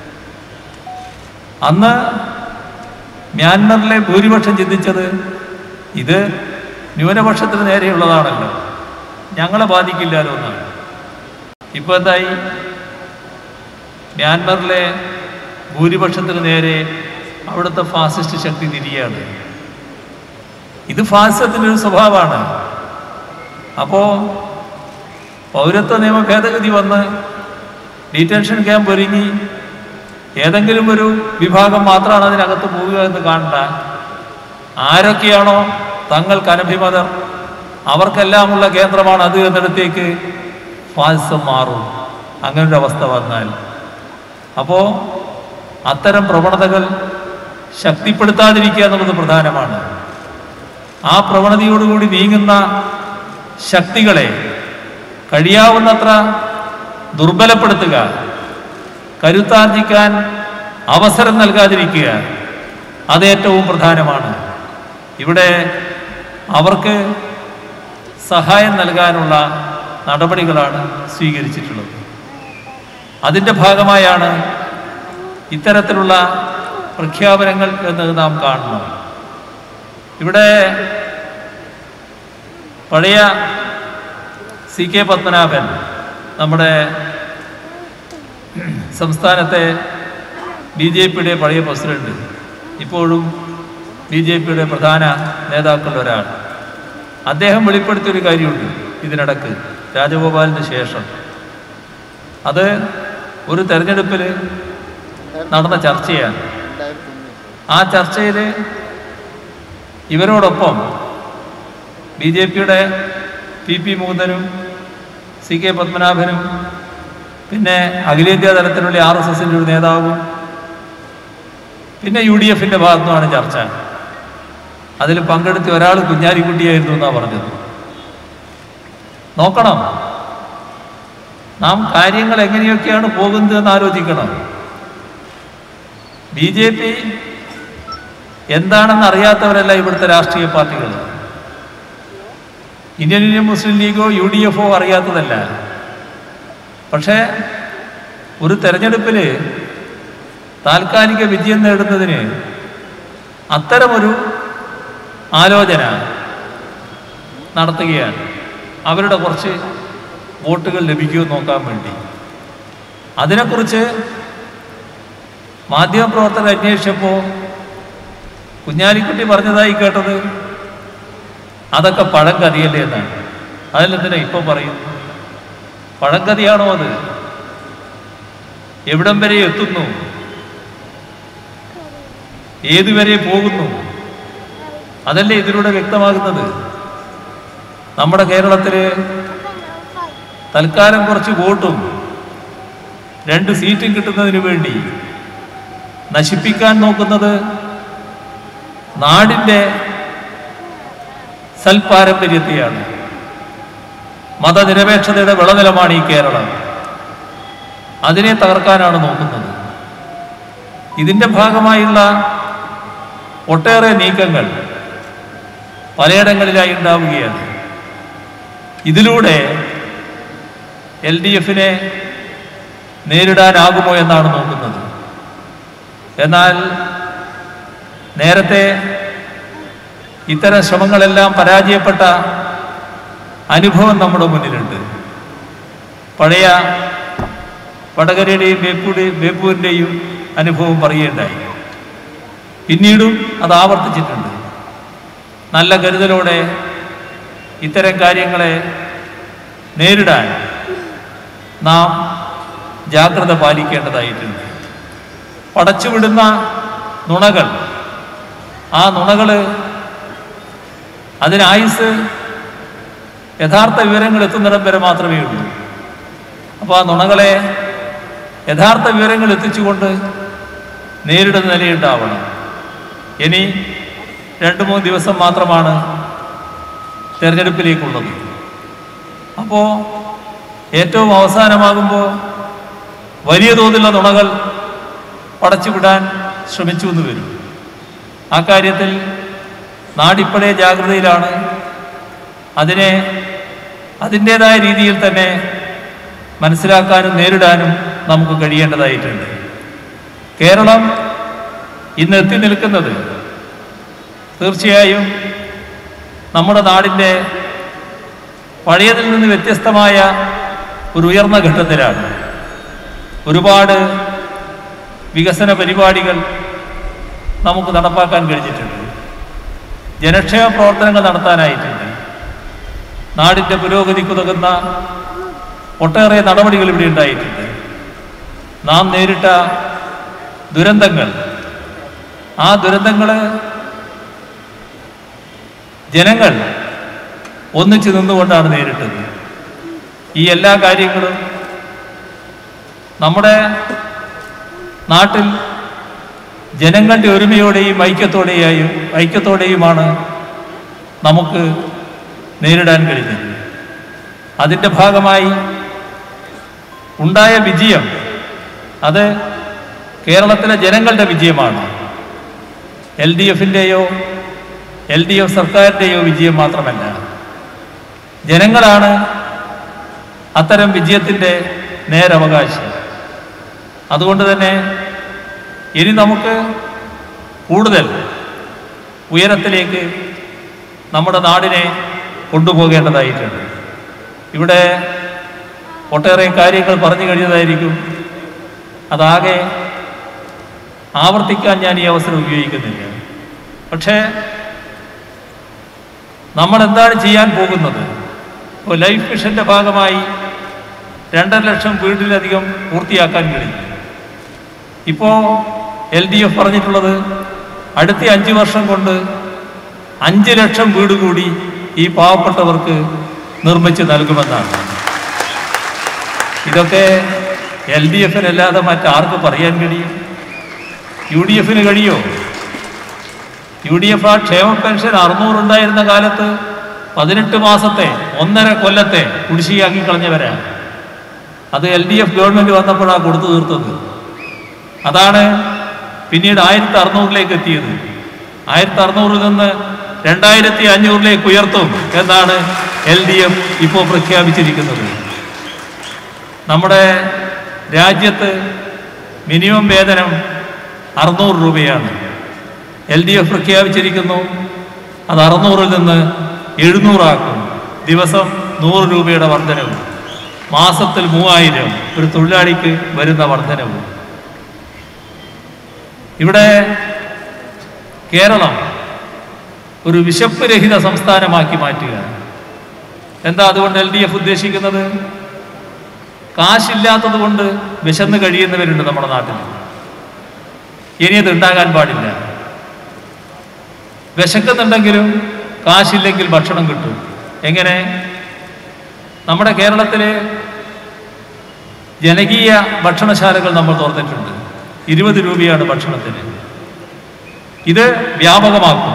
അന്ന് മ്യാൻമറിലെ ഭൂരിപക്ഷം ചിന്തിച്ചത് ഇത് ന്യൂനപക്ഷത്തിന് നേരെയുള്ളതാണല്ലോ ഞങ്ങളെ ബാധിക്കില്ലല്ലോ എന്നാണ് ഇപ്പോൾ എന്തായി മ്യാൻമറിലെ ഭൂരിപക്ഷത്തിന് നേരെ അവിടുത്തെ ഫാസിസ്റ്റ് ശക്തി തിരിയാണ് ഇത് ഫാസിസത്തിൻ്റെ ഒരു സ്വഭാവമാണ് അപ്പോൾ പൗരത്വ നിയമ ഭേദഗതി വന്ന് ഡീറ്റൻഷൻ ക്യാമ്പ് ഒരുങ്ങി ഏതെങ്കിലും ഒരു വിഭാഗം മാത്രമാണ് അതിനകത്ത് പോവുക എന്ന് കാണണ്ട ആരൊക്കെയാണോ തങ്ങൾക്ക് അനഭിമതർ അവർക്കെല്ലാമുള്ള കേന്ദ്രമാണ് അത് എന്നിടത്തേക്ക് ഫാസിസം മാറും അങ്ങനൊരു അവസ്ഥ വന്നാൽ അപ്പോൾ അത്തരം പ്രവണതകൾ ശക്തിപ്പെടുത്താതിരിക്കുക എന്നുള്ളത് പ്രധാനമാണ് ആ പ്രവണതയോടുകൂടി നീങ്ങുന്ന ശക്തികളെ കഴിയാവുന്നത്ര ദുർബലപ്പെടുത്തുക കരുത്താർജിക്കാൻ അവസരം നൽകാതിരിക്കുക അത് ഏറ്റവും പ്രധാനമാണ് ഇവിടെ അവർക്ക് സഹായം നൽകാനുള്ള നടപടികളാണ് സ്വീകരിച്ചിട്ടുള്ളത് അതിൻ്റെ ഭാഗമായാണ് ഇത്തരത്തിലുള്ള പ്രഖ്യാപനങ്ങൾ എന്നത് നാം കാണണം ഇവിടെ പഴയ സി കെ പത്മനാഭൻ നമ്മുടെ സംസ്ഥാനത്തെ ബി ജെ പിയുടെ പഴയ പ്രസിഡന്റ് ഇപ്പോഴും ബി ജെ പിയുടെ പ്രധാന നേതാക്കളിൽ ഒരാൾ അദ്ദേഹം വെളിപ്പെടുത്തിയൊരു കാര്യമുണ്ട് ഇതിനിടക്ക് രാജഗോപാലിന് ശേഷം അത് ഒരു തെരഞ്ഞെടുപ്പിൽ നടന്ന ചർച്ചയാണ് ആ ചർച്ചയിൽ ഇവരോടൊപ്പം ബി ജെ പിയുടെ പി പി മൂന്നനും സി കെ പത്മനാഭനും പിന്നെ അഖിലേന്ത്യാ തലത്തിലുള്ള ആർ എസ് എസിൻ്റെ ഒരു നേതാവും പിന്നെ യു ഡി എഫിൻ്റെ ഭാഗത്തുനിന്നാണ് ചർച്ച അതിൽ പങ്കെടുത്ത ഒരാൾ കുഞ്ഞാലിക്കുട്ടിയായിരുന്നു എന്നാണ് പറഞ്ഞത് നോക്കണം നാം കാര്യങ്ങൾ എങ്ങനെയൊക്കെയാണ് പോകുന്നതെന്ന് ആലോചിക്കണം ബി ജെ പി എന്താണെന്ന് അറിയാത്തവരല്ല ഇവിടുത്തെ രാഷ്ട്രീയ പാർട്ടികൾ ഇന്ത്യൻ യൂണിയൻ മുസ്ലിം ലീഗോ യു ഡി എഫോ അറിയാത്തതല്ല പക്ഷേ ഒരു തെരഞ്ഞെടുപ്പിൽ താൽക്കാലിക വിജയം നേടുന്നതിന് അത്തരമൊരു ആലോചന നടത്തുകയാണ് അവരുടെ കുറച്ച് വോട്ടുകൾ ലഭിക്കുമെന്ന് നോക്കാൻ വേണ്ടി അതിനെക്കുറിച്ച് മാധ്യമപ്രവർത്തകർ അന്വേഷിച്ചപ്പോൾ കുഞ്ഞാലിക്കുട്ടി പറഞ്ഞതായി കേട്ടത് അതൊക്കെ പഴങ്കതിയല്ലേ എന്നാണ് അതിലെന്തിനാ ഇപ്പം പറയുന്നു പഴങ്കതിയാണോ അത് എവിടം വരെ എത്തുന്നു ഏതുവരെ പോകുന്നു അതല്ലേ ഇതിലൂടെ വ്യക്തമാകുന്നത് നമ്മുടെ കേരളത്തിൽ തൽക്കാലം കുറച്ച് വോട്ടും രണ്ട് സീറ്റും കിട്ടുന്നതിന് വേണ്ടി നശിപ്പിക്കാൻ നോക്കുന്നത് നാടിൻ്റെ സൽപാരമ്പര്യത്തെയാണ് മതനിരപേക്ഷതയുടെ വിളനിലമാണ് ഈ കേരളം അതിനെ തകർക്കാനാണ് നോക്കുന്നത് ഇതിൻ്റെ ഭാഗമായുള്ള ഒട്ടേറെ നീക്കങ്ങൾ പലയിടങ്ങളിലായി ഉണ്ടാവുകയാണ് ഇതിലൂടെ എൽ ഡി എഫിനെ നേരിടാനാകുമോ എന്നാണ് നോക്കുന്നത് എന്നാൽ നേരത്തെ ഇത്തരം ശ്രമങ്ങളെല്ലാം പരാജയപ്പെട്ട അനുഭവം നമ്മുടെ മുന്നിലുണ്ട് പഴയ വടകരയുടെയും ബേപ്പൂരുടെയും ബേപ്പൂരിൻ്റെയും അനുഭവം പറയുകയുണ്ടായി പിന്നീടും അത് ആവർത്തിച്ചിട്ടുണ്ട് നല്ല കരുതലോടെ ഇത്തരം കാര്യങ്ങളെ നേരിടാൻ നാം ജാഗ്രത പാലിക്കേണ്ടതായിട്ടുണ്ട് പടച്ചുവിടുന്ന നുണകൾ ആ നുണകൾ അതിനായുസ് യഥാർത്ഥ വിവരങ്ങൾ എത്തുന്നിടം വരെ മാത്രമേ ഉള്ളൂ അപ്പോൾ ആ നുണകളെ യഥാർത്ഥ വിവരങ്ങൾ എത്തിച്ചുകൊണ്ട് നേരിടുന്ന നിലയുണ്ടാവണം ഇനി രണ്ട് മൂന്ന് ദിവസം മാത്രമാണ് തിരഞ്ഞെടുപ്പിലേക്കുള്ളത് അപ്പോൾ ഏറ്റവും അവസാനമാകുമ്പോൾ വലിയ തോതിലുള്ള നുണകൾ പടച്ചുവിടാൻ ശ്രമിച്ചു എന്ന് വരും ആ കാര്യത്തിൽ നാടിപ്പോഴേ ജാഗ്രതയിലാണ് അതിനെ അതിൻ്റേതായ രീതിയിൽ തന്നെ മനസ്സിലാക്കാനും നേരിടാനും നമുക്ക് കഴിയേണ്ടതായിട്ടുണ്ട് കേരളം ഇന്ന് എത്തി നിൽക്കുന്നത് തീർച്ചയായും നമ്മുടെ നാടിൻ്റെ പഴയതിൽ നിന്ന് വ്യത്യസ്തമായ ഒരു ഉയർന്ന ഘട്ടത്തിലാണ് ഒരുപാട് വികസന പരിപാടികൾ നമുക്ക് നടപ്പാക്കാൻ കഴിഞ്ഞിട്ടുണ്ട് ജനക്ഷേമ പ്രവർത്തനങ്ങൾ നടത്താനായിട്ടുണ്ട് നാടിൻ്റെ പുരോഗതിക്കുതകുന്ന ഒട്ടേറെ നടപടികൾ ഇവിടെ ഉണ്ടായിട്ടുണ്ട് നാം നേരിട്ട ദുരന്തങ്ങൾ ആ ദുരന്തങ്ങൾ ജനങ്ങൾ ഒന്നിച്ചു നിന്നുകൊണ്ടാണ് നേരിട്ടത് ഈ എല്ലാ കാര്യങ്ങളും നമ്മുടെ നാട്ടിൽ ജനങ്ങളുടെ ഒരുമയോടെയും ഐക്യത്തോടെയും ഐക്യത്തോടെയുമാണ് നമുക്ക് നേരിടാൻ കഴിഞ്ഞത് അതിൻ്റെ ഭാഗമായി ഉണ്ടായ വിജയം അത് കേരളത്തിലെ ജനങ്ങളുടെ വിജയമാണ് എൽ ഡി എഫിൻ്റെയോ എൽ ഡി എഫ് സർക്കാരിൻ്റെയോ വിജയം മാത്രമല്ല ജനങ്ങളാണ് അത്തരം വിജയത്തിൻ്റെ നേരവകാശി അതുകൊണ്ട് തന്നെ ഇനി നമുക്ക് കൂടുതൽ ഉയരത്തിലേക്ക് നമ്മുടെ നാടിനെ കൊണ്ടുപോകേണ്ടതായിട്ടുണ്ട് ഇവിടെ ഒട്ടേറെ കാര്യങ്ങൾ പറഞ്ഞു കഴിഞ്ഞതായിരിക്കും അതാകെ ആവർത്തിക്കാൻ ഞാൻ ഈ അവസരം ഉപയോഗിക്കുന്നില്ല പക്ഷേ നമ്മൾ എന്താണ് ചെയ്യാൻ പോകുന്നത് ഇപ്പോൾ ലൈഫ് മിഷന്റെ ഭാഗമായി രണ്ടര ലക്ഷം വീട്ടിലധികം പൂർത്തിയാക്കാൻ കഴിഞ്ഞു ഇപ്പോൾ എൽ ഡി എഫ് പറഞ്ഞിട്ടുള്ളത് അടുത്ത അഞ്ച് വർഷം കൊണ്ട് അഞ്ച് ലക്ഷം വീട് കൂടി ഈ പാവപ്പെട്ടവർക്ക് നിർമ്മിച്ച് നൽകുമെന്നാണ് ഇതൊക്കെ എൽ ഡി എഫിനല്ലാതെ മറ്റാർക്ക് പറയാൻ കഴിയും യു ഡി എഫിന് കഴിയോ യു ഡി എഫ് ആ ക്ഷേമ പെൻഷൻ അറുന്നൂറുണ്ടായിരുന്ന കാലത്ത് പതിനെട്ട് മാസത്തെ ഒന്നര കൊല്ലത്തെ കുടിശ്ശികയാക്കി കളഞ്ഞവരാണ് അത് എൽ ഡി എഫ് ഗവൺമെൻറ് വന്നപ്പോഴാണ് കൊടുത്തു തീർത്തത് അതാണ് പിന്നീട് ആയിരത്തി അറുന്നൂറിലേക്ക് എത്തിയത് ആയിരത്തി അറുന്നൂറിൽ നിന്ന് രണ്ടായിരത്തി അഞ്ഞൂറിലേക്ക് ഉയർത്തും എന്നാണ് എൽ ഡി എഫ് ഇപ്പോൾ പ്രഖ്യാപിച്ചിരിക്കുന്നത് നമ്മുടെ രാജ്യത്ത് മിനിമം വേതനം അറുന്നൂറ് രൂപയാണ് എൽ ഡി എഫ് പ്രഖ്യാപിച്ചിരിക്കുന്നു അത് അറുന്നൂറിൽ നിന്ന് എഴുന്നൂറാക്കും ദിവസം നൂറ് രൂപയുടെ വർധനവ് മാസത്തിൽ മൂവായിരം ഒരു തൊഴിലാളിക്ക് വരുന്ന വർധനവ് ഇവിടെ കേരളം ഒരു വിശപ്പ് രഹിത സംസ്ഥാനമാക്കി മാറ്റുക എന്താ അതുകൊണ്ട് എൽ ഡി എഫ് ഉദ്ദേശിക്കുന്നത് കാശില്ലാത്തത് കൊണ്ട് വിശന്ന് കഴിയുന്നവരുണ്ട് നമ്മുടെ നാട്ടിൽ ഇനി അത് ഉണ്ടാകാൻ പാടില്ല വിശക്കുന്നുണ്ടെങ്കിലും കാശില്ലെങ്കിൽ ഭക്ഷണം കിട്ടും എങ്ങനെ നമ്മുടെ കേരളത്തിലെ ജനകീയ ഭക്ഷണശാലകൾ നമ്മൾ തുറന്നിട്ടുണ്ട് ഇരുപത് രൂപയാണ് ഭക്ഷണത്തിന് ഇത് വ്യാപകമാക്കും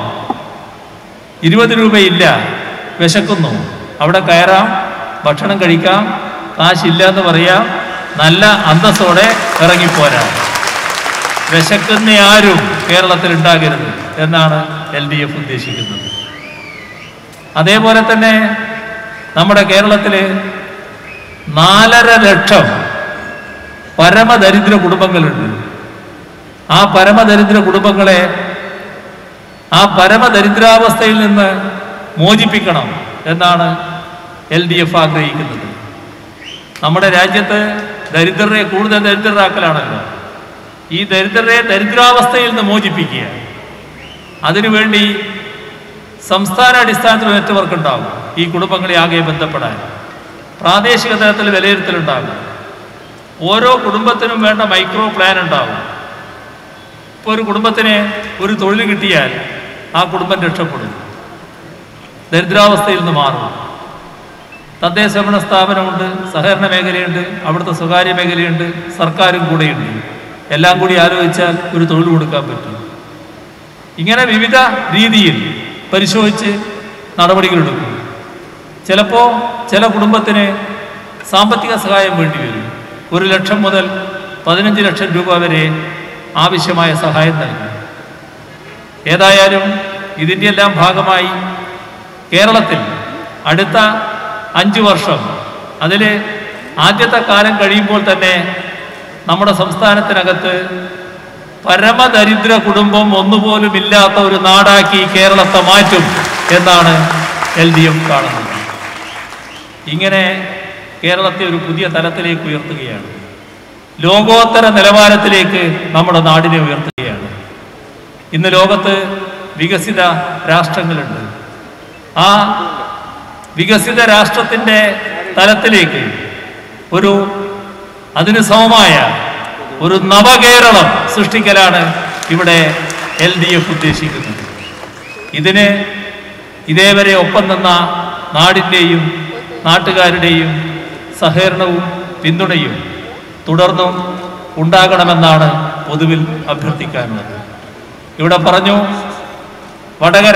ഇരുപത് രൂപയില്ല വിശക്കുന്നു അവിടെ കയറാം ഭക്ഷണം കഴിക്കാം കാശില്ല എന്ന് പറയാം നല്ല അന്തസ്സോടെ ഇറങ്ങിപ്പോരാം വിശക്കുന്ന ആരും കേരളത്തിൽ ഉണ്ടാകരുത് എന്നാണ് എൽ ഡി എഫ് ഉദ്ദേശിക്കുന്നത് അതേപോലെ തന്നെ നമ്മുടെ കേരളത്തിൽ നാലര ലക്ഷം പരമദരിദ്ര കുടുംബങ്ങളുണ്ട് ആ പരമദരിദ്ര കുടുംബങ്ങളെ ആ പരമദരിദ്രാവസ്ഥയിൽ നിന്ന് മോചിപ്പിക്കണം എന്നാണ് എൽ ഡി എഫ് ആഗ്രഹിക്കുന്നത് നമ്മുടെ രാജ്യത്ത് ദരിദ്രരെ കൂടുതൽ ദരിദ്രരാക്കലാണല്ലോ ഈ ദരിദ്രരെ ദരിദ്രാവസ്ഥയിൽ നിന്ന് മോചിപ്പിക്കുക അതിനുവേണ്ടി സംസ്ഥാന അടിസ്ഥാനത്തിൽ നെറ്റ്വർക്ക് ഉണ്ടാകും ഈ കുടുംബങ്ങളെ ആകെ ബന്ധപ്പെടാൻ പ്രാദേശിക തലത്തിൽ വിലയിരുത്തലുണ്ടാകും ഓരോ കുടുംബത്തിനും വേണ്ട മൈക്രോ പ്ലാൻ ഉണ്ടാകും ഇപ്പോൾ ഒരു കുടുംബത്തിന് ഒരു തൊഴിൽ കിട്ടിയാൽ ആ കുടുംബം രക്ഷപ്പെടും ദരിദ്രാവസ്ഥയിൽ നിന്ന് മാറും തദ്ദേശ ഭരണ സ്ഥാപനമുണ്ട് സഹകരണ മേഖലയുണ്ട് അവിടുത്തെ സ്വകാര്യ മേഖലയുണ്ട് സർക്കാരും കൂടെയുണ്ട് എല്ലാം കൂടി ആലോചിച്ചാൽ ഒരു തൊഴിൽ കൊടുക്കാൻ പറ്റും ഇങ്ങനെ വിവിധ രീതിയിൽ പരിശോധിച്ച് നടപടികളെടുക്കും ചിലപ്പോൾ ചില കുടുംബത്തിന് സാമ്പത്തിക സഹായം വേണ്ടി വരും ഒരു ലക്ഷം മുതൽ പതിനഞ്ച് ലക്ഷം രൂപ വരെ ആവശ്യമായ സഹായം നൽകും ഏതായാലും ഇതിൻ്റെ എല്ലാം ഭാഗമായി കേരളത്തിൽ അടുത്ത അഞ്ച് വർഷം അതിൽ ആദ്യത്തെ കാലം കഴിയുമ്പോൾ തന്നെ നമ്മുടെ സംസ്ഥാനത്തിനകത്ത് പരമദരിദ്ര കുടുംബം ഒന്നുപോലും ഇല്ലാത്ത ഒരു നാടാക്കി കേരളത്തെ മാറ്റും എന്നാണ് എൽ ഡി എഫ് കാണുന്നത് ഇങ്ങനെ കേരളത്തെ ഒരു പുതിയ തലത്തിലേക്ക് ഉയർത്തുകയാണ് ലോകോത്തര നിലവാരത്തിലേക്ക് നമ്മുടെ നാടിനെ ഉയർത്തുകയാണ് ഇന്ന് ലോകത്ത് വികസിത രാഷ്ട്രങ്ങളുണ്ട് ആ വികസിത രാഷ്ട്രത്തിൻ്റെ തലത്തിലേക്ക് ഒരു അതിന് സമമായ ഒരു നവകേരളം സൃഷ്ടിക്കലാണ് ഇവിടെ എൽ ഡി എഫ് ഉദ്ദേശിക്കുന്നത് ഇതിന് ഇതേവരെ ഒപ്പം നിന്ന നാടിൻ്റെയും നാട്ടുകാരുടെയും സഹകരണവും പിന്തുണയും തുടർന്നും ഉണ്ടാകണമെന്നാണ് പൊതുവിൽ അഭ്യർത്ഥിക്കാനുള്ളത് ഇവിടെ പറഞ്ഞു വടകര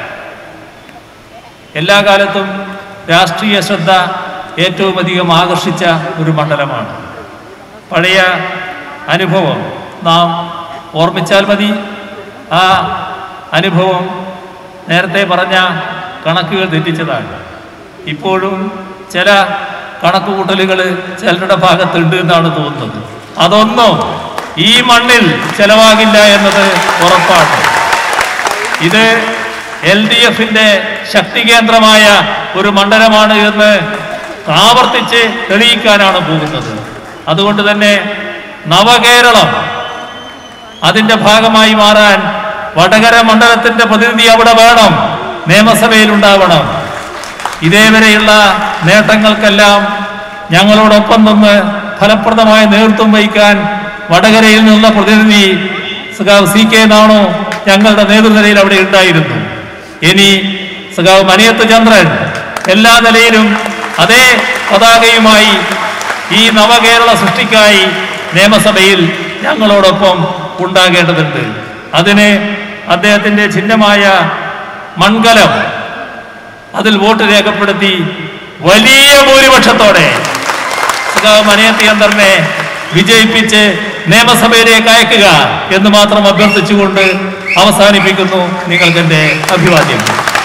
എല്ലാ കാലത്തും രാഷ്ട്രീയ ശ്രദ്ധ ഏറ്റവും അധികം ആകർഷിച്ച ഒരു മണ്ഡലമാണ് പഴയ അനുഭവം നാം ഓർമ്മിച്ചാൽ മതി ആ അനുഭവം നേരത്തെ പറഞ്ഞ കണക്കുകൾ തെറ്റിച്ചതാണ് ഇപ്പോഴും ചില കണക്കുകൂട്ടലുകൾ ചിലരുടെ ഭാഗത്തുണ്ട് എന്നാണ് തോന്നുന്നത് അതൊന്നും ഈ മണ്ണിൽ ചെലവാകില്ല എന്നത് ഉറപ്പാണ് ഇത് എൽ ഡി എഫിന്റെ ശക്തി കേന്ദ്രമായ ഒരു മണ്ഡലമാണ് എന്ന് ആവർത്തിച്ച് തെളിയിക്കാനാണ് പോകുന്നത് അതുകൊണ്ട് തന്നെ നവകേരളം അതിന്റെ ഭാഗമായി മാറാൻ വടകര മണ്ഡലത്തിന്റെ പ്രതിനിധി അവിടെ വേണം നിയമസഭയിൽ ഉണ്ടാവണം ഇതേവരെയുള്ള നേട്ടങ്ങൾക്കെല്ലാം ഞങ്ങളോടൊപ്പം നിന്ന് ഫലപ്രദമായ നേതൃത്വം വഹിക്കാൻ വടകരയിൽ നിന്നുള്ള പ്രതിനിധി സഖാവ് സി കെ നാണോ ഞങ്ങളുടെ നേതൃനിരയിൽ അവിടെ ഉണ്ടായിരുന്നു ഇനി സഖാവ് മനയത്ത് ചന്ദ്രൻ എല്ലാ നിലയിലും അതേ പതാകയുമായി ഈ നവകേരള സൃഷ്ടിക്കായി നിയമസഭയിൽ ഞങ്ങളോടൊപ്പം ഉണ്ടാകേണ്ടതുണ്ട് അതിന് അദ്ദേഹത്തിന്റെ ചിഹ്നമായ മൺകലം അതിൽ വോട്ട് രേഖപ്പെടുത്തി വലിയ ഭൂരിപക്ഷത്തോടെ സഖാവ് മനയത്തി അന്തറിനെ വിജയിപ്പിച്ച് നിയമസഭയിലേക്ക് അയക്കുക എന്ന് മാത്രം അഭ്യർത്ഥിച്ചുകൊണ്ട് അവസാനിപ്പിക്കുന്നു നിങ്ങൾക്ക് എൻ്റെ അഭിവാദ്യം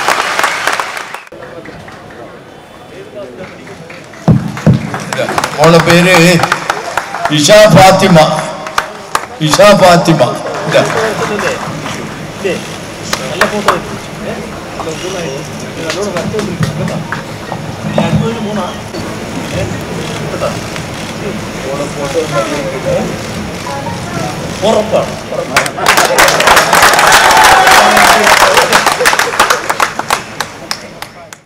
മോളെ പേര് ഇഷ ഫാത്തിമ ഇഷ ഫാത്തിമ ഇതാ.